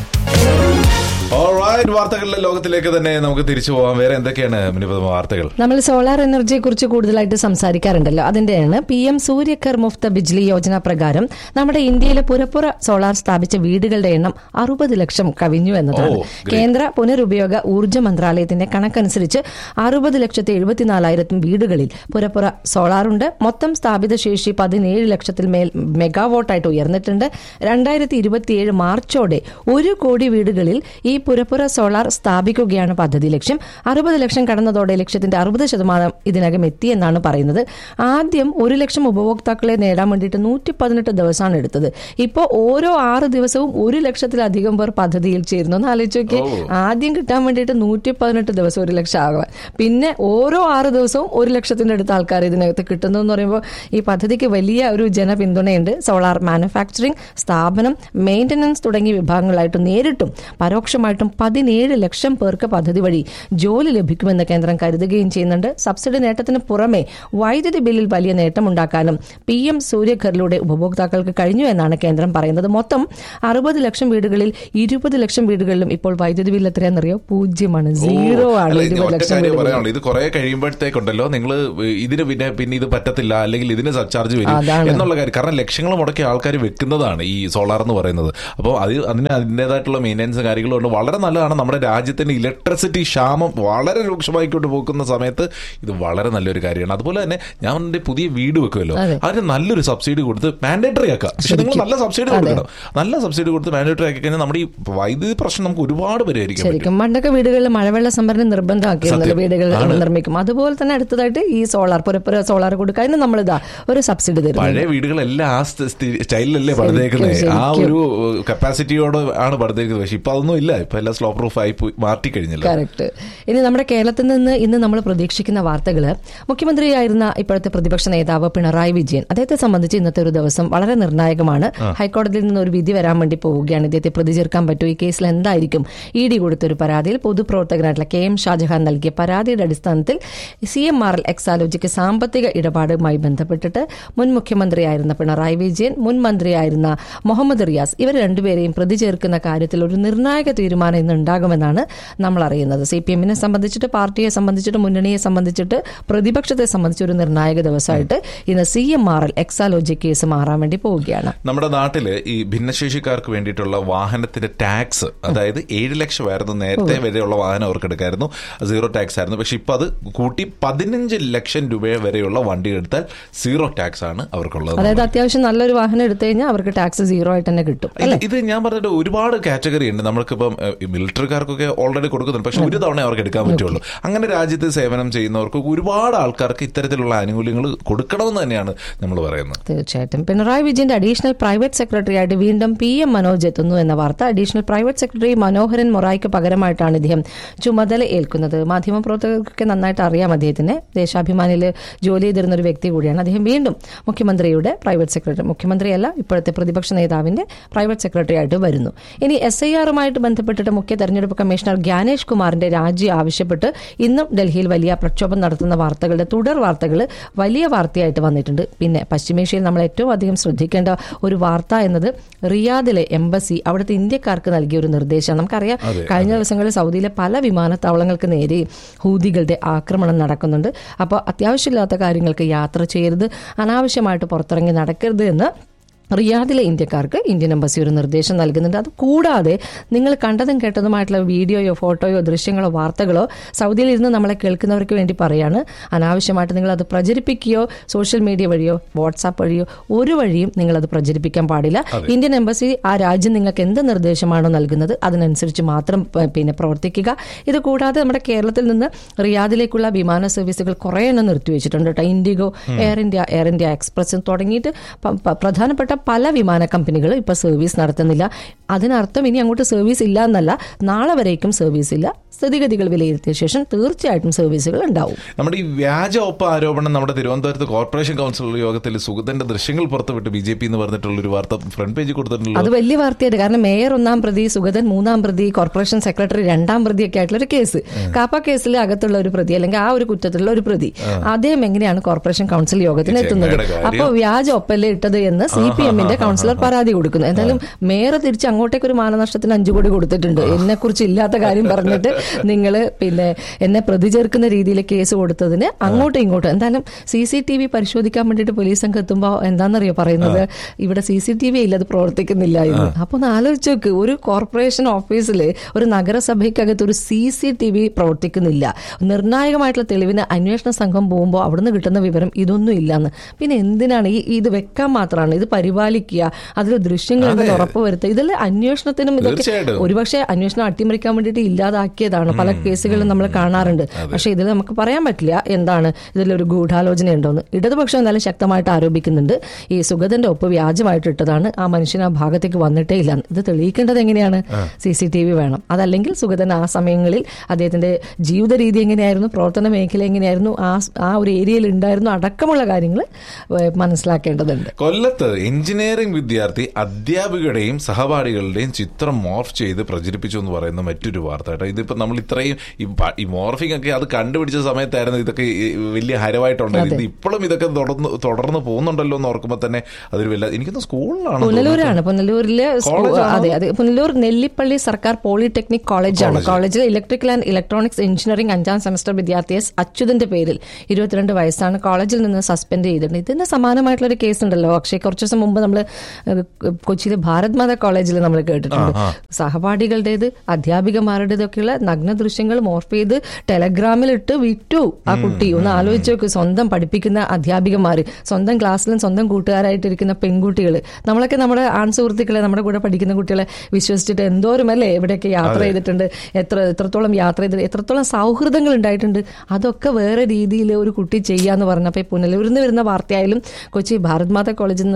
Alright, വാർത്തകളുടെ ലോകത്തിലേക്ക് തന്നെ നമുക്ക് തിരിച്ചു പോകാം വേറെ എന്തൊക്കെയാണ് മുനിപദമ വാർത്തകൾ നമ്മൾ സോളാർ എനർജിയെ കുറിച്ച് കൂടുതലായിട്ട് സംസാരിക്കാറുണ്ടല്ലോ അതിന്റെയാണ് പി എം സൂര്യക്കർ മുഫ്ത ബിജ്ലി യോജന പ്രകാരം നമ്മുടെ ഇന്ത്യയിലെ പുരപ്പുറ സോളാർ സ്ഥാപിച്ച വീടുകളുടെ എണ്ണം അറുപത് ലക്ഷം കവിഞ്ഞു എന്നതാണ് ഓ, great. കേന്ദ്ര പുനരുപയോഗ ഊർജ്ജ മന്ത്രാലയത്തിന്റെ കണക്കനുസരിച്ച് അറുപത് ലക്ഷത്തി എഴുപത്തിനാലായിരത്തും വീടുകളിൽ പുരപ്പുറ സോളാറുണ്ട് മൊത്തം സ്ഥാപിത ശേഷി പതിനേഴ് ലക്ഷത്തിൽ മേൽ മെഗാവോട്ടായിട്ട് ഉയർന്നിട്ടുണ്ട് രണ്ടായിരത്തി ഇരുപത്തിയേഴ് മാർച്ചോടെ ഒരു കോടി വീടുകളിൽ ഈ പുരപ്പുറ സോളാർ സ്ഥാപിക്കുകയാണ് പദ്ധതി ലക്ഷ്യം അറുപത് ലക്ഷം കടന്നതോടെ ലക്ഷ്യത്തിന്റെ അറുപത് ശതമാനം ഇതിനകം എത്തിയെന്നാണ് പറയുന്നത് ആദ്യം ഒരു ലക്ഷം ഉപഭോക്താക്കളെ നേടാൻ വേണ്ടിയിട്ട് നൂറ്റി പതിനെട്ട് ദിവസമാണ് എടുത്തത് ഇപ്പോൾ ഓരോ ആറ് ദിവസവും ഒരു ലക്ഷത്തിലധികം പേർ പദ്ധതിയിൽ ചേരുന്നു ഒന്ന് ആലോചിച്ച് നോക്കിയേ ആദ്യം കിട്ടാൻ വേണ്ടിയിട്ട് നൂറ്റി പതിനെട്ട് ദിവസം ഒരു ലക്ഷം ആകുക പിന്നെ ഓരോ ആറ് ദിവസവും ഒരു ലക്ഷത്തിന്റെ അടുത്ത ആൾക്കാർ ഇതിനകത്ത് കിട്ടുന്നു എന്ന് പറയുമ്പോൾ ഈ പദ്ധതിക്ക് വലിയ ഒരു ജനപിന്തുണയുണ്ട് സോളാർ മാനുഫാക്ചറിംഗ് സ്ഥാപനം മെയിന്റനൻസ് തുടങ്ങിയ വിഭാഗങ്ങളായിട്ട് നേരിട്ടും പരോക്ഷമായിട്ടും പതിനേഴ് ലക്ഷം പേർക്ക് പദ്ധതി വഴി ജോലി ലഭിക്കുമെന്ന് കേന്ദ്രം കരുതുകയും ചെയ്യുന്നുണ്ട് സബ്സിഡി നേട്ടത്തിന് പുറമെ വൈദ്യുതി ബില്ലിൽ വലിയ നേട്ടമുണ്ടാക്കാനും പി എം സൂര്യഘറിലൂടെ ഉപഭോക്താക്കൾക്ക് കഴിഞ്ഞു എന്നാണ് കേന്ദ്രം പറയുന്നത് മൊത്തം അറുപത് ലക്ഷം വീടുകളിൽ ഇരുപത് ലക്ഷം വീടുകളിലും ഇപ്പോൾ വൈദ്യുതി ബില്ല് എത്രയാണെന്നറിയോ പൂജ്യമാണ് സീറോ ആണ് അല്ല, ഇത് ഇരുപത് ഒറ്റ ലക്ഷം കാര്യം വീടുകളിൽ പറയാനുള്ളൂ ഇത് കുറെ കഴിയുമ്പോഴത്തേക്കുണ്ടല്ലോ നിങ്ങൾ ഇതിന് പിന്നെ പിന്നെ ഇത് പറ്റത്തില്ല അല്ലെങ്കിൽ ഇതിന് സർചാർജ് വരും അതാണ്. എന്നുള്ള കാര്യം കാരണം ലക്ഷങ്ങൾ മുടക്കി ആൾക്കാർ വെക്കുന്നതാണ് ഈ സോളാർ എന്ന് പറയുന്നത് അപ്പോൾ അത് അതിന് അതിൻ്റെതായിട്ടുള്ള മെയിൻ്റനൻസ് കാര്യങ്ങളും ഉണ്ട് വളരെ നല്ലതാണ് നമ്മുടെ രാജ്യത്തിന്റെ ഇലക്ട്രിസിറ്റി ക്ഷാമം വളരെ രൂക്ഷമായിക്കൊണ്ട് പോകുന്ന സമയത്ത് ഇത് വളരെ നല്ലൊരു കാര്യമാണ് അതുപോലെ തന്നെ ഞാൻ എൻ്റെ പുതിയ വീട് വെക്കുമല്ലോ അതെ. അതിന് നല്ലൊരു സബ്സിഡി കൊടുത്ത് മാൻഡേറ്ററി ആക്കാം പക്ഷെ നിങ്ങൾ നല്ല സബ്സിഡി കൊടുക്കണം നല്ല സബ്സിഡി കൊടുത്ത് മാൻഡേറ്ററി ആക്കി കഴിഞ്ഞാൽ നമ്മുടെ ഈ വൈദ്യുതി പ്രശ്നം നമുക്ക് ഒരുപാട് പരിഹരിക്കാൻ പറ്റും ശരിക്കും പണ്ടൊക്കെ വീടുകളിൽ മഴവെള്ള സംഭരണം നിർബന്ധമാക്കിയിരുന്നത് സത്യം. വീടുകൾ ആണ്. നിർമ്മിക്കും അതുപോലെ തന്നെ അടുത്തതായിട്ട് ഈ സോളാർ പുരപ്പുര സോളാർ കൊടുക്കാൻ നമ്മളിതാ ഒരു സബ്സിഡി തരുന്നു പഴയ വീടുകളെല്ലാം ആ സ്റ്റ- സ്തി- സ്റ്റൈലിലല്ലേ പണിതേക്കുന്നത് ആ ശരിക്കും. ഒരു കപ്പാസിറ്റിയോട് ആണ് പണിതേക്കുന്നത് പക്ഷെ ഇപ്പൊ അതൊന്നും ഇല്ല ഇപ്പൊ എല്ലാം സ്ലോ പ്രൂഫ് ആയി പോയി മാറ്റി കഴിഞ്ഞല്ലോ കറക്റ്റ് ഇനി നമ്മുടെ കേരളത്തിൽ നിന്ന് ഇന്ന് നമ്മൾ പ്രതീക്ഷിക്കുന്ന വാർത്തകൾ മുഖ്യമന്ത്രിയായിരുന്ന ഇപ്പോഴത്തെ പ്രതിപക്ഷ നേതാവ് പിണറായി വിജയൻ അദ്ദേഹത്തെ സംബന്ധിച്ച് ഇന്നത്തെ ഒരു ദിവസം വളരെ നിർണായകമാണ് ഹൈക്കോടതിയിൽ നിന്ന് ഒരു വിധി വരാൻ വേണ്ടി പോവുകയാണ് ഇദ്ദേഹത്തെ പ്രതി ചേർക്കാൻ പറ്റുമോ ഈ കേസിൽ എന്തായിരിക്കും ഇ ഡി കൊടുത്തൊരു പരാതിയിൽ പൊതുപ്രവർത്തകനായിട്ടുള്ള കെ എം ഷാജഹാൻ നൽകിയ പരാതിയുടെ അടിസ്ഥാനത്തിൽ C M R L Exalogic സാമ്പത്തിക ഇടപാടുമായി ബന്ധപ്പെട്ടിട്ട് മുൻ മുഖ്യമന്ത്രിയായിരുന്ന പിണറായി വിജയൻ മുൻ മന്ത്രിയായിരുന്ന മുഹമ്മദ് റിയാസ് ഇവർ രണ്ടുപേരെയും പ്രതി ചേർക്കുന്ന കാര്യത്തിൽ ഒരു നിർണായക തീരുമാനം ഇന്ന് ഉണ്ടാകുമെന്നാണ് നമ്മൾ അറിയുന്നത് സി പി എമ്മിനെ സംബന്ധിച്ചിട്ട് പാർട്ടിയെ സംബന്ധിച്ചിട്ട് മുന്നണിയെ സംബന്ധിച്ചിട്ട് പ്രതിപക്ഷത്തെ സംബന്ധിച്ച് ഒരു നിർണായക ദിവസമായിട്ട് ഇന്ന് C M R L Exalogic case മാറാൻ വേണ്ടി പോവുകയാണ് നമ്മുടെ നാട്ടില് ഈ ഭിന്നശേഷിക്കാർക്ക് വേണ്ടിയിട്ടുള്ള വാഹനത്തിന്റെ ടാക്സ് അതായത് ഏഴ് ലക്ഷമായിരുന്നു നേരത്തെ വരെയുള്ള വാഹനം അവർക്ക് എടുക്കായിരുന്നു സീറോ ടാക്സ് ആയിരുന്നു പക്ഷെ ഇപ്പൊ അത് കൂട്ടി പതിനഞ്ച് ലക്ഷം രൂപ വരെയുള്ള വണ്ടി എടുത്താൽ സീറോ ടാക്സ് ആണ് അവർക്കുള്ളത് അതായത് അത്യാവശ്യം നല്ലൊരു വാഹനം എടുത്തു കഴിഞ്ഞാൽ അവർക്ക് ടാക്സ് സീറോ ആയിട്ട് തന്നെ കിട്ടും ഇത് ഇത് ഞാൻ പറഞ്ഞിട്ട് ഒരുപാട് കാറ്റഗറി ഉണ്ട് നമ്മൾക്കിപ്പം ഏഹ്, ഈ മിലിറ്ററിക്കാർക്കൊക്കെ ഓൾറെഡി കൊടുക്കുന്നുണ്ട് പക്ഷെ ഒരു തവണ അവർക്ക് എടുക്കാൻ പറ്റുള്ളൂ അങ്ങനെ രാജ്യത്ത് സേവനം ചെയ്യുന്നവർക്ക് ഒരുപാട് ആൾക്കാർക്ക് ഇത്തരത്തിലുള്ള ആനുകൂല്യങ്ങൾ കൊടുക്കണമെന്ന് തന്നെയാണ് നമ്മൾ പറയുന്നത് തീർച്ചയായിട്ടും പിണറായി വിജയന്റെ അഡീഷണൽ പ്രൈവറ്റ് സെക്രട്ടറി ആയിട്ട് വീണ്ടും പി എം മനോജ് എത്തുന്നു എന്ന വാർത്ത അഡീഷണൽ പ്രൈവറ്റ് സെക്രട്ടറി മനോഹരൻ മൊറായിക്ക് പകരമായിട്ടാണ് ഇദ്ദേഹം ചുമതല ഏൽക്കുന്നത് മാധ്യമപ്രവർത്തകർക്കൊക്കെ നന്നായിട്ട് അറിയാം അദ്ദേഹത്തിന് ദേശാഭിമാനിയിൽ ജോലി ചെയ്തിരുന്ന ഒരു വ്യക്തി കൂടിയാണ് അദ്ദേഹം വീണ്ടും മുഖ്യമന്ത്രിയുടെ പ്രൈവറ്റ് സെക്രട്ടറി മുഖ്യമന്ത്രിയല്ല ഇപ്പോഴത്തെ പ്രതിപക്ഷ നേതാവിന്റെ പ്രൈവറ്റ് സെക്രട്ടറി ആയിട്ട് വരുന്നു ഇനി എസ് ഐ ആറുമായിട്ട് ബന്ധപ്പെട്ടിട്ട് മുഖ്യ തെരഞ്ഞെടുപ്പ് കമ്മീഷണർ ജ്ഞാനേഷ് കുമാറിന്റെ രാജി ആവശ്യപ്പെട്ട് ഇന്നും ഡൽഹിയിൽ വലിയ പ്രക്ഷോഭം നടത്തുന്ന വാർത്തകളുടെ തുടർ വാർത്തകൾ വലിയ വാർത്തയായിട്ട് വന്നിട്ടുണ്ട് പിന്നെ പശ്ചിമേഷ്യയിൽ നമ്മൾ ഏറ്റവും അധികം ശ്രദ്ധിക്കേണ്ട ഒരു വാർത്ത എന്നത് റിയാദിലെ എംബസി അവിടുത്തെ ഇന്ത്യക്കാർക്ക് നൽകിയ ഒരു നിർദ്ദേശമാണ് നമുക്കറിയാം കഴിഞ്ഞ ദിവസങ്ങളിൽ സൗദിയിലെ പല വിമാനത്താവളങ്ങൾക്ക് നേരെ ഹൂതികളുടെ ആക്രമണം നടക്കുന്നുണ്ട് അപ്പോൾ അത്യാവശ്യമില്ലാത്ത കാര്യങ്ങൾക്ക് യാത്ര ചെയ്യരുത് അനാവശ്യമായിട്ട് പുറത്തിറങ്ങി നടക്കരുത് എന്ന് റിയാദിലെ ഇന്ത്യക്കാർക്ക് ഇന്ത്യൻ എംബസി ഒരു നിർദ്ദേശം നൽകുന്നുണ്ട് അത് കൂടാതെ നിങ്ങൾ കണ്ടതും കേട്ടതുമായിട്ടുള്ള വീഡിയോയോ ഫോട്ടോയോ ദൃശ്യങ്ങളോ വാർത്തകളോ സൗദിയിൽ ഇരുന്ന് നമ്മളെ കേൾക്കുന്നവർക്ക് വേണ്ടി പറയാണ് അനാവശ്യമായിട്ട് നിങ്ങൾ അത് പ്രചരിപ്പിക്കുകയോ സോഷ്യൽ മീഡിയ വഴിയോ വാട്സാപ്പ് വഴിയോ ഒരു വഴിയും നിങ്ങൾ അത് പ്രചരിപ്പിക്കാൻ പാടില്ല ഇന്ത്യൻ എംബസി ആ രാജ്യം നിങ്ങൾക്ക് എന്ത് നിർദ്ദേശമാണോ നൽകുന്നത് അതിനനുസരിച്ച് മാത്രം പ- പിന്നെ പ്രവർത്തിക്കുക ഇത് കൂടാതെ നമ്മുടെ കേരളത്തിൽ നിന്ന് റിയാദിലേക്കുള്ള വിമാന സർവീസുകൾ കുറേ എണ്ണം നിർത്തിവെച്ചിട്ടുണ്ട് കേട്ടോ IndiGo Air India Air India Express തുടങ്ങിയിട്ട് പ- പ- പ്രധാനപ്പെട്ട പല വിമാന കമ്പനികളും ഇപ്പൊ സർവീസ് നടത്തുന്നില്ല അതിനർത്ഥം ഇനി അങ്ങോട്ട് സർവീസ് ഇല്ല എന്നല്ല നാളെ വരേക്കും സർവീസ് ഇല്ല സ്ഥിതിഗതികൾ വിലയിരുത്തിയ ശേഷം തീർച്ചയായിട്ടും സർവീസുകൾ ഉണ്ടാവും നമ്മുടെ ഈ വ്യാജ ഒപ്പ ആരോപണം നമ്മുടെ തിരുവനന്തപുരത്ത് കോർപ്പറേഷൻ കൗൺസിൽ യോഗത്തിൽ സുഗതന്റെ ദൃശ്യങ്ങൾ പുറത്തുവിട്ട് ബി ജെ പി എന്ന് പറഞ്ഞിട്ടുള്ള ഒരു വാർത്ത ഫ്രണ്ട് പേജിൽ അത് കൊടുത്തിട്ടുണ്ടല്ലോ വലിയ വാർത്തയായിട്ട് കാരണം മേയർ ഒന്നാം പ്രതി സുഗതൻ മൂന്നാം പ്രതി കോർപ്പറേഷൻ സെക്രട്ടറി രണ്ടാം പ്രതി ഒക്കെ ആയിട്ടുള്ള ഒരു കേസ് കാപ്പ കേസിൽ അകത്തുള്ള ഒരു പ്രതി അല്ലെങ്കിൽ ആ ഒരു കുറ്റത്തിലുള്ള ഒരു പ്രതി അദ്ദേഹം എങ്ങനെയാണ് കോർപ്പറേഷൻ കൗൺസിൽ യോഗത്തിന് ഈ എത്തുന്നത് ചെങ്ങായിയുടെ കാര്യം. അപ്പോൾ വ്യാജ ഒപ്പല്ലേ ഇട്ടത് എന്ന് സി പി എമ്മിന്റെ കൗൺസിലർ പരാതി കൊടുക്കുന്നു എന്തായാലും മേയർ തിരിച്ച് അങ്ങോട്ടേക്ക് ഒരു മാനനഷ്ടത്തിന് അഞ്ചു കോടി കൊടുത്തിട്ടുണ്ട് എന്നെ കുറിച്ച് ഇല്ലാത്ത കാര്യം പറഞ്ഞിട്ട് നിങ്ങൾ പിന്നെ എന്നെ പ്രതി ചേർക്കുന്ന രീതിയിൽ കേസ് കൊടുത്തതിന് അങ്ങോട്ടും ഇങ്ങോട്ടും എന്തായാലും സി സി ടി വി പരിശോധിക്കാൻ വേണ്ടിയിട്ട് പോലീസ് സംഘം എത്തുമ്പോൾ എന്താണെന്നറിയോ പറയുന്നത് ഇവിടെ സി സി ടി വി ഇല്ല അത് പ്രവർത്തിക്കുന്നില്ല എന്ന് അപ്പൊ ഒന്ന് ആലോചിച്ച് നോക്ക് ഒരു കോർപ്പറേഷൻ ഓഫീസിൽ ഒരു നഗരസഭയ്ക്കകത്ത് ഒരു സി സി ടി വി പ്രവർത്തിക്കുന്നില്ല നിർണായകമായിട്ടുള്ള തെളിവിന് അന്വേഷണ സംഘം പോകുമ്പോൾ അവിടുന്ന് കിട്ടുന്ന വിവരം ഇതൊന്നും ഇല്ലെന്ന് പിന്നെ എന്തിനാണ് ഈ ഇത് വെക്കാൻ മാത്രമാണ് ഇത് പരിപാലിക്കുക അതിൽ ദൃശ്യങ്ങൾ ഉണ്ടെന്ന് ഉറപ്പുവരുത്തുക ഇതെല്ലാം അന്വേഷണത്തിനും ഇതൊക്കെ തീർച്ചയായിട്ടും. ഒരുപക്ഷെ അന്വേഷണം അട്ടിമറിക്കാൻ വേണ്ടിയിട്ട് ഇല്ലാതാക്കിയതാണ് പല കേസുകളിലും നമ്മൾ കാണാറുണ്ട് പക്ഷെ ഇതിൽ നമുക്ക് പറയാൻ പറ്റില്ല എന്താണ് ഇതിലൊരു ഗൂഢാലോചന ഉണ്ടോന്ന് ഇടതുപക്ഷം എന്നാലും ശക്തമായിട്ട് ആരോപിക്കുന്നുണ്ട് ഈ സുഗതന്റെ ഒപ്പ് വ്യാജമായിട്ട് ഇട്ടതാണ് ആ മനുഷ്യൻ ആ ഭാഗത്തേക്ക് വന്നിട്ടേ ഇല്ല ഇത് തെളിയിക്കേണ്ടത് എങ്ങനെയാണ് സി സി ടി വി വേണം അതല്ലെങ്കിൽ സുഗതൻ ആ സമയങ്ങളിൽ അദ്ദേഹത്തിന്റെ ജീവിത രീതി എങ്ങനെയായിരുന്നു പ്രവർത്തന മേഖല എങ്ങനെയായിരുന്നു ആ ആ ഒരു ഏരിയയിൽ ഉണ്ടായിരുന്നു അടക്കമുള്ള കാര്യങ്ങൾ മനസ്സിലാക്കേണ്ടതുണ്ട് കൊല്ലത്ത് എഞ്ചിനീയറിംഗ് വിദ്യാർത്ഥി അധ്യാപികയുടെയും സഹപാഠികളുടെയും ചിത്രം മോർഫ് ചെയ്ത് പ്രചരിപ്പിച്ചു എന്ന് പറയുന്ന മറ്റൊരു വാർത്ത കേട്ടോ ഇതിപ്പോ നമ്മൾ ഇത്രയും ഈ പ- ഈ മോർഫിംഗ് ഒക്കെ അത് കണ്ടുപിടിച്ച സമയത്തായിരുന്നു ഇതൊക്കെ ഈ വലിയ ഹരമായിട്ടുണ്ടായിരുന്നു ഇത് ഇപ്പോഴും ഇതൊക്കെ തുടർന്ന് തുടർന്ന് പോകുന്നുണ്ടല്ലോ എന്ന് ഓർക്കുമ്പോൾ തന്നെ അതൊരു വല്ല എനിക്കൊന്ന് സ്കൂളിലാണ് പുനലൂരാണ് പുനലൂരിലെ സ്കൂ- കോളേജാണോ? അതെ അതെ പുനലൂർ നെല്ലിപ്പള്ളി സർക്കാർ പോളിടെക്നിക് കോളേജാണ് കോളേജിൽ ഇലക്ട്രിക്കൽ ആൻഡ് ഇലക്ട്രോണിക്സ് എഞ്ചിനീയറിംഗ് അഞ്ചാം സെമസ്റ്റർ വിദ്യാർത്ഥി എസ് അച്യുതന്റെ പേരിൽ ഇരുപത്തിരണ്ട് വയസ്സാണ് കോളേജിൽ നിന്ന് സസ്പെൻഡ് ചെയ്തിട്ടുണ്ട് ഇതിന് സമാനമായിട്ടുള്ള ഒരു കേസ് ഉണ്ടല്ലോ പക്ഷേ കുറച്ച് ദിവസം മുമ്പ് നമ്മൾ കൊച്ചിയിലെ ഭാരത് മാതാ കോളേജിൽ നമ്മൾ കേട്ടിട്ടുണ്ട് സഹപാഠികളുടേത് അധ്യാപികമാരുടേതൊക്കെയുള്ള നഗ്ന ദൃശ്യങ്ങൾ മോർഫ് ചെയ്ത് ടെലഗ്രാമിൽ ഇട്ട് വിറ്റു ആ കുട്ടി ഒന്ന് ആലോചിച്ച് നോക്ക് സ്വന്തം പഠിപ്പിക്കുന്ന അധ്യാപികമാര് സ്വന്തം ക്ലാസ്സിലും സ്വന്തം കൂട്ടുകാരായിട്ടിരിക്കുന്ന പെൺകുട്ടികൾ നമ്മളൊക്കെ നമ്മുടെ ആൺ സുഹൃത്തുക്കളെ നമ്മുടെ കൂടെ പഠിക്കുന്ന കുട്ടികളെ വിശ്വസിച്ചിട്ട് എന്തോരം അല്ലേ എവിടെയൊക്കെ യാത്ര ചെയ്തിട്ടുണ്ട് എത്ര എത്രത്തോളം യാത്ര ചെയ്തിട്ട് എത്രത്തോളം സൗഹൃദങ്ങൾ ഉണ്ടായിട്ടുണ്ട് അതൊക്കെ വേറെ രീതിയിൽ ഒരു കുട്ടി ചെയ്യാന്ന് പറഞ്ഞപ്പോൾ പുനലൂരിൽ നിന്ന് വരുന്ന വാർത്തയായാലും കൊച്ചി ഭാരത് മാതാ കോളേജിൽ നിന്ന് വരുന്ന വാർത്ത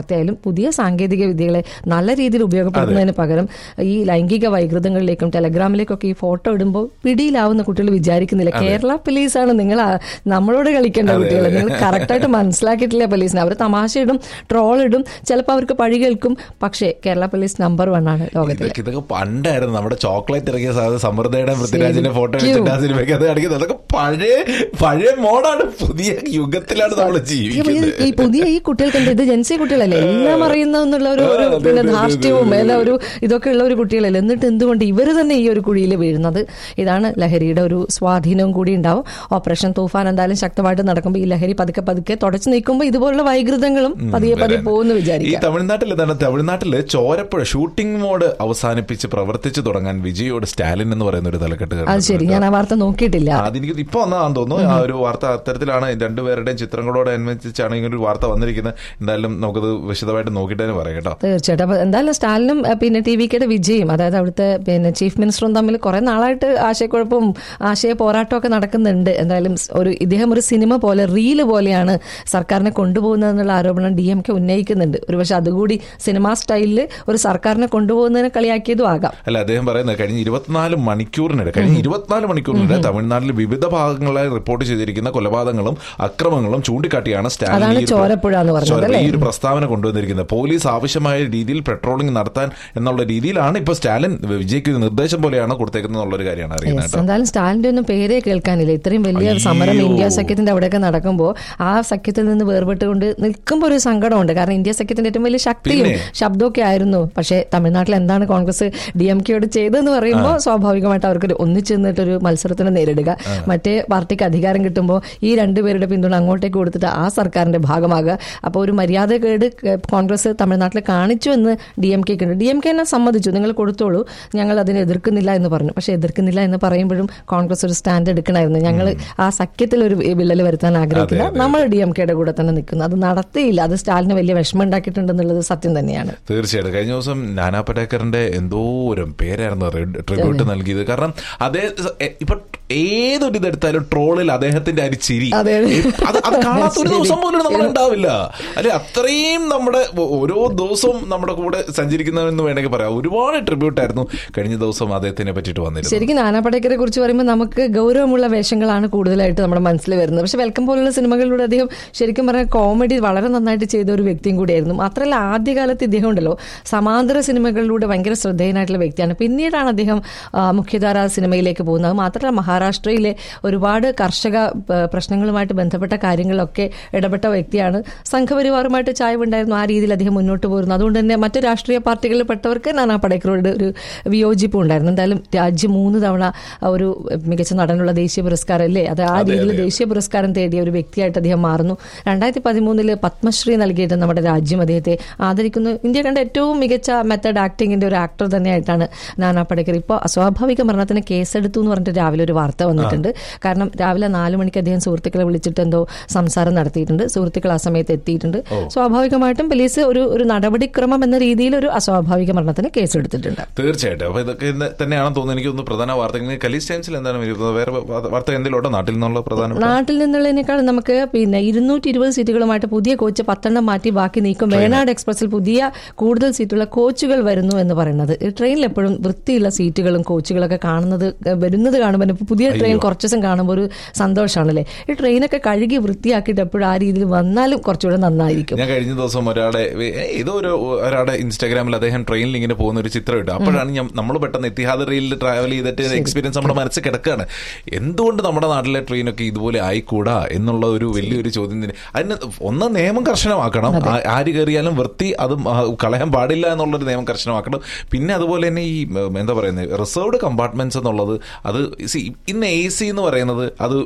വാർത്തയായാലും പുതിയ സാങ്കേതിക വിദ്യകളെ നല്ല രീതിയിൽ ഉപയോഗപ്പെടുത്തുന്നതിന് പകരം ഈ ലൈംഗിക വൈകൃതങ്ങളിലേക്കും ടെലഗ്രാമിലേക്കൊക്കെ ഈ ഫോട്ടോ ഇടുമ്പോൾ പിടിയിലാവുന്ന കുട്ടികൾ വിചാരിക്കുന്നില്ല കേരള പോലീസാണ് നിങ്ങൾ ആ- നമ്മളോട് കളിക്കേണ്ട കുട്ടികൾ നിങ്ങൾ കറക്റ്റായിട്ട് മനസ്സിലാക്കിയിട്ടില്ല പോലീസിനെ അവർ തമാശ ഇടും ട്രോൾ ഇടും ചിലപ്പോൾ അവർക്ക് പഴി കേൾക്കും പക്ഷേ കേരള പോലീസ് നമ്പർ വൺ ആണ് ലോകത്തിൽ ഇതൊക്കെ ഇതൊക്കെ പണ്ടായിരുന്നു നമ്മുടെ ചോക്ലേറ്റ് ഇറങ്ങിയ സാധനം സമൃദ്ധയുടെ പൃഥ്വിരാജിന്റെ ഫോട്ടോ ശരിക്കും. വെച്ചിട്ട് ആ സിനിമയ്ക്ക് അത് കാണിക്കുന്നത് അതൊക്കെ പഴയ പഴയ മോഡാണ് പുതിയ യുഗത്തിലാണ് നമ്മൾ ഈ- ജീവിക്കുന്നത് ഈ പുതിയ ഈ കുട്ടികൾക്ക് എന്താ ഇത് ജെൻസി കുട്ടികളല്ലേ എല്ലാം അറിയുന്ന എന്നുള്ള ഒരു ഒരു അതെ, പിന്നെ അതെ, അതെ, ധാർഷ്ട്യവും അതെ, എല്ലാം ഒരു ഇതൊക്കെ ഉള്ള ഒരു കുട്ടികളല്ലേ എന്നിട്ട് എന്തുകൊണ്ട് ഇവർ തന്നെ ഈ ഒരു കുഴിയിൽ വീഴുന്നത് ഇതാണ് ലഹരിയുടെ ഒരു സ്വാധീനവും കൂടി ഉണ്ടാവും ഓപ്പറേഷൻ തൂഫാൻ എന്തായാലും ശക്തമായിട്ട് നടക്കുമ്പോൾ ഈ ലഹരി പതുക്കെ പതുക്കെ തുടച്ചു നീക്കുമ്പോൾ ഇതുപോലുള്ള വൈകൃതങ്ങളും പതിയെ പതിയെ പോകുന്നു ഈ വിചാരിക്കാം തമിഴ്നാട്ടിൽ എന്താണ് തമിഴ്നാട്ടില് ചോരപ്പുഴ ഷൂട്ടിംഗ് മോഡ് അവസാനിപ്പിച്ച് പ്രവർത്തിച്ചു തുടങ്ങാൻ വിജയോട് സ്റ്റാലിൻ എന്ന് പറയുന്ന ഒരു തലക്കെട്ട് അത് ശരി ഞാൻ ആ വാർത്ത നോക്കിയിട്ടില്ല അതെനിക്ക് ഇപ്പൊ വന്നതാന്ന് തോന്നുന്നു ആ ഒരു വാർത്ത അത്തരത്തിലാണ് രണ്ടുപേരുടെയും ചിത്രങ്ങളോട് അനുബന്ധിച്ചാണ് ഇങ്ങനെ ഒരു വാർത്ത വന്നിരിക്കുന്നത് എന്തായാലും നമുക്കത് വിശദമായിട്ട് നോക്കിയിട്ട് തന്നെ പറയാം കേട്ടോ തീർച്ചയായിട്ടും അപ്പൊ എന്തായാലും സ്റ്റാലിനും അഹ് പിന്നെ ടി വി കെയുടെ വിജയും അതായത് അവിടുത്തെ പിന്നെ ചീഫ് മിനിസ്റ്ററും തമ്മിൽ കുറെ നാളായിട്ട് ആശയക്കുഴപ്പവും ആശയ പോരാട്ടവും ഒക്കെ നടക്കുന്നുണ്ട് എന്തായാലും സ് ഒരു ഇദ്ദേഹം ഒരു സിനിമ പോലെ റീല് പോലെയാണ് സർക്കാരിനെ കൊണ്ടുപോകുന്നതെന്നുള്ള ആരോപണം ഡി എം കെ ഉന്നയിക്കുന്നുണ്ട് ഒരുപക്ഷെ അതുകൂടി സിനിമാ സ്റ്റൈലിൽ ഒരു സർക്കാരിനെ കൊണ്ടുപോകുന്നതിനെ കളിയാക്കിയതും ആകാം അല്ല അദ്ദേഹം പറയുന്നത് കഴിഞ്ഞ ഇരുപത്തിനാല് മണിക്കൂറിനിടെ കഴിഞ്ഞ ഇരുപത്തിനാല് മണിക്കൂറിനിടെ തമിഴ്നാട്ടിൽ വിവിധ ഭാഗങ്ങളായി റിപ്പോർട്ട് ചെയ്തിരിക്കുന്ന കൊലപാതകങ്ങളും അക്രമങ്ങളും ചൂണ്ടിക്കാട്ടിയാണ് സ്റ്റാലിൻ അതാണ് ഈ ഒരു- ചോരപ്പുഴ എന്ന് പറഞ്ഞത്, ചോരപ്പുഴ അല്ലേ? ഈ ഒരു പ്രസ്താവന കൊണ്ടുവന്നിരിക്കുന്നത് പോലീസ് ആവശ്യമായ രീതിയിൽ പെട്രോളിംഗ് നടത്താൻ എന്നുള്ള രീതിയിലാണ് ഇപ്പൊ സ്റ്റാലിൻ വിജയ്ക്ക് ഒരു നിർദ്ദേശം പോലെയാണ് കൊടുത്തേക്കുന്നത് എന്നുള്ള ഒരു കാര്യമാണ് അറിയുന്നത് Yes, കേട്ടോ എന്തായാലും സ്റ്റാലിന്റെ ഒന്നും പേരേ കേൾക്കാനില്ല ഇത്രയും വലിയ അയ്യോ. സമരം ഇന്ത്യ സഖ്യത്തിന്റെ അവിടെയൊക്കെ നടക്കുമ്പോൾ ആ സഖ്യത്തിൽ നിന്ന് വേർപെട്ടുകൊണ്ട് നിൽക്കുമ്പോൾ ഒരു സങ്കടമുണ്ട് കാരണം ഇന്ത്യ സഖ്യത്തിന്റെ ഏറ്റവും വലിയ ശക്തിയും പിന്നെ? ശബ്ദമൊക്കെ ആയിരുന്നു പക്ഷേ തമിഴ്നാട്ടിൽ എന്താണ് കോൺഗ്രസ് ഡി എം കെയോട് ചെയ്തതെന്ന് പറയുമ്പോൾ സ്വാഭാവികമായിട്ട് അവർക്ക് ഒന്നിച്ചു നിന്നിട്ടൊരു മത്സരത്തിന് നേരിടുക മറ്റേ പാർട്ടിക്ക് അധികാരം കിട്ടുമ്പോൾ ഈ രണ്ടുപേരുടെ പിന്തുണ അങ്ങോട്ടേക്ക് കൊടുത്തിട്ട് ആ സർക്കാരിന്റെ ഭാഗമാകുക അപ്പോൾ ഒരു മര്യാദകേട് ക- കോൺഗ്രസ് തമിഴ്നാട്ടിൽ കാണിച്ചു എന്ന് ഡി എം കെക്ക് ഉണ്ട് ഡി എം കെ എന്നെ സമ്മതിച്ചു നിങ്ങൾ കൊടുത്തോളൂ ഞങ്ങൾ അതിനെ എതിർക്കുന്നില്ല എന്ന് പറഞ്ഞു പക്ഷെ എതിർക്കുന്നില്ല എന്ന് പറയുമ്പോഴും കോൺഗ്രസ് ഒരു സ്റ്റാൻഡ് എടുക്കണമായിരുന്നു ഞങ്ങൾ ആ സഖ്യത്തിൽ ഒരു വിള്ളൽ വരുത്താൻ ആഗ്രഹിക്കില്ല നമ്മൾ ഡി എം കെയുടെ കൂടെ തന്നെ നിൽക്കുന്നു അത് നടത്തിയില്ല അത് സ്റ്റാലിന് വലിയ വിഷമം ഉണ്ടാക്കിയിട്ടുണ്ടെന്നുള്ളത് സത്യം തന്നെയാണ് തീർച്ചയായിട്ടും കഴിഞ്ഞ ദിവസം നാനാ പടേക്കറിന്റെ എന്തോരം പേരായിരുന്നു ട്രിബ്യൂട്ട് നൽകിയത് കാരണം അതേ ഇപ്പൊ ഏതൊരു ഇതെടുത്താലും ട്രോളിൽ അദ്ദേഹത്തിന്റെ ആ ഒരു ചിരി അതെ, അതെ. അത് അത് കാണാത്ത ഒരു ദിവസം പോലും നമ്മൾ ഉണ്ടാവില്ല അല്ലെ അത്രയും നമ്മുടെ ഓരോ ദിവസവും നമ്മുടെ കൂടെ സഞ്ചരിക്കുന്നവെന്ന് വേണമെങ്കിൽ പറയാം ഒരുപാട് ട്രിബ്യൂട്ട് ആയിരുന്നു കഴിഞ്ഞ ദിവസം അദ്ദേഹത്തിനെ പറ്റിയിട്ട് വന്നിരുന്നത് ശരിക്കും നാനാ പടേക്കറെ കുറിച്ച് പറയുമ്പോൾ നമുക്ക് ഗൗരവമുള്ള വേഷങ്ങളാണ് കൂടുതലായിട്ട് നമ്മുടെ മനസ്സിൽ വരുന്നത് പക്ഷെ വെൽക്കം പോലുള്ള സിനിമകളിലൂടെ അദ്ദേഹം ശരിക്കും പറഞ്ഞാൽ കോമഡി വളരെ നന്നായിട്ട് ചെയ്ത ഒരു വ്യക്തിയും കൂടിയായിരുന്നു മാത്രമല്ല ആദ്യകാലത്ത് ഇദ്ദേഹം ഉണ്ടല്ലോ സമാന്തര സിനിമകളിലൂടെ ഭയങ്കര ശ്രദ്ധേയനായിട്ടുള്ള വ്യക്തിയാണ് പിന്നീടാണ് അദ്ദേഹം ആ, മുഖ്യധാര സിനിമയിലേക്ക് പോകുന്നത് അത് മാത്രമല്ല മഹാരാഷ്ട്രയിലെ ഒരുപാട് കർഷക പ- പ്രശ്നങ്ങളുമായിട്ട് ബന്ധപ്പെട്ട കാര്യങ്ങളിലൊക്കെ ഇടപെട്ട വ്യക്തിയാണ് സംഘപരിവാറുമായിട്ട് ചായവുണ്ടായിരുന്നു ആ രീതിയിൽ അദ്ദേഹം മുന്നോട്ട് പോയിരുന്നു അതുകൊണ്ട് തന്നെ മറ്റു രാഷ്ട്രീയ പാർട്ടികളിൽ പെട്ടവർക്ക് നാനാ പടേക്കറോട് ഒരു വിയോജിപ്പ് ഉണ്ടായിരുന്നു എന്തായാലും രാജ്യം മൂന്ന് തവണ ഒരു മികച്ച നടനുള്ള ദേശീയ പുരസ്കാരം അല്ലേ അത് ആ രീതിയിൽ ദേശീയ പുരസ്കാരം തേടിയ ഒരു വ്യക്തിയായിട്ട് അദ്ദേഹം മാറുന്നു രണ്ടായിരത്തി പതിമൂന്നില് പത്മശ്രീ നൽകിയിട്ട് നമ്മുടെ രാജ്യം അദ്ദേഹത്തെ ആദരിക്കുന്നു ഇന്ത്യ കണ്ട ഏറ്റവും മികച്ച മെത്തഡ് ആക്ടിങ്ങിന്റെ ഒരു ആക്ടർ തന്നെയായിട്ടാണ് നാനാ പടേക്കർ ഇപ്പോൾ അസ്വാഭാവിക മരണത്തിന് കേസെടുത്തു എന്ന് പറഞ്ഞിട്ട് രാവിലെ ഒരു വാർത്ത വന്നിട്ടുണ്ട് കാരണം രാവിലെ നാല് മണിക്ക് അദ്ദേഹം സുഹൃത്തുക്കളെ വിളിച്ചിട്ട് എന്തോ സംസാരം നടത്തിയിട്ടുണ്ട് സുഹൃത്തുക്കൾ ആ സമയത്ത് എത്തിയിട്ടുണ്ട് സ്വാഭാവികമായിട്ടും പോലീസ് ഒരു ഒരു നടപടിക്രമം എന്ന രീതിയിൽ ഒരു അസ്വാഭാവിക മരണത്തിന് കേസെടുത്തിട്ടുണ്ട് തീർച്ചയായിട്ടും അപ്പൊ ഇതൊക്കെ ഇന്ന് തന്നെയാണെന്ന് തോന്നുന്നു എനിക്ക് തോന്നുന്നു പ്രധാന വാർത്ത ഇങ്ങനെ കലീസ് ടൈംസിൽ എന്താണ് വരുന്നത് വേറെ വാ- വാർത്ത എന്തെങ്കിലും ഉണ്ടോ നാട്ടിൽ നിന്നുള്ള പ്രധാനപ്പെട്ട നാട്ടിൽ നിന്നുള്ളതിനേക്കാൾ നമുക്ക് പിന്നെ ഇരുന്നൂറ്റി ഇരുപത് സീറ്റുകളുമായിട്ട് പുതിയ കോച്ച് പത്തെണ്ണം മാറ്റി ബാക്കി നീക്കും വേണാട് എക്സ്പ്രസിൽ പുതിയ കൂടുതൽ സീറ്റുള്ള കോച്ചുകൾ വരുന്നു എന്ന് പറയുന്നത് ഈ ട്രെയിനിൽ എപ്പോഴും വൃത്തിയുള്ള സീറ്റുകളും കോച്ചുകളൊക്കെ കാണുന്നത് ഏഹ്, വരുന്നത് കാണുമ്പോൾ ഇപ്പൊ പുതിയ ട്രെയിൻ കുറച്ച് ദിവസം കാണുമ്പോൾ ഒരു സന്തോഷമാണല്ലേ ഈ ട്രെയിനൊക്കെ കഴുകി വൃത്തിയാക്കിയിട്ട് എപ്പോഴും ആ രീതിയിൽ വന്നാലും കുറച്ചുകൂടെ നന്നായിരിക്കും ഞാൻ കഴിഞ്ഞ ദിവസം ഒരാളെ ഏ, ഏതോ ഒരു ഒരാളുടെ ഇൻസ്റ്റാഗ്രാമിൽ അദ്ദേഹം ട്രെയിനിൽ ഇങ്ങനെ പോകുന്ന ഒരു ചിത്രം ഇട്ടു അപ്പോഴാണ് ഞാൻ നമ്മൾ പെട്ടെന്ന് എത്തിഹാദ് റെയിലിൽ ട്രാവൽ ചെയ്തിട്ട് എക്സ്പീരിയൻസ് നമ്മുടെ മനസ്സിൽ കിടക്കുകയാണ് എന്തുകൊണ്ട് നമ്മുടെ നാട്ടിലെ ട്രെയിനൊക്കെ ഇതുപോലെ ആയിക്കൂടാ എന്നുള്ള ഒരു വലിയൊരു ചോദ്യം തന്നെ അതിന് ഒന്ന് നിയമം കർശനമാക്കണം ആ- ആര് കയറിയാലും വൃത്തി അത് കളയാൻ പാടില്ല എന്നുള്ളൊരു നിയമം കർശനമാക്കണം പിന്നെ അതുപോലെ തന്നെ ഈ ഉം, എന്താ പറയുന്നത് റിസർവ്ഡ് കമ്പാർട്ട്മെന്റ്സ് എന്നുള്ളത് അത് see, ഇന്ന് എ സി എന്ന് പറയുന്നത് അത്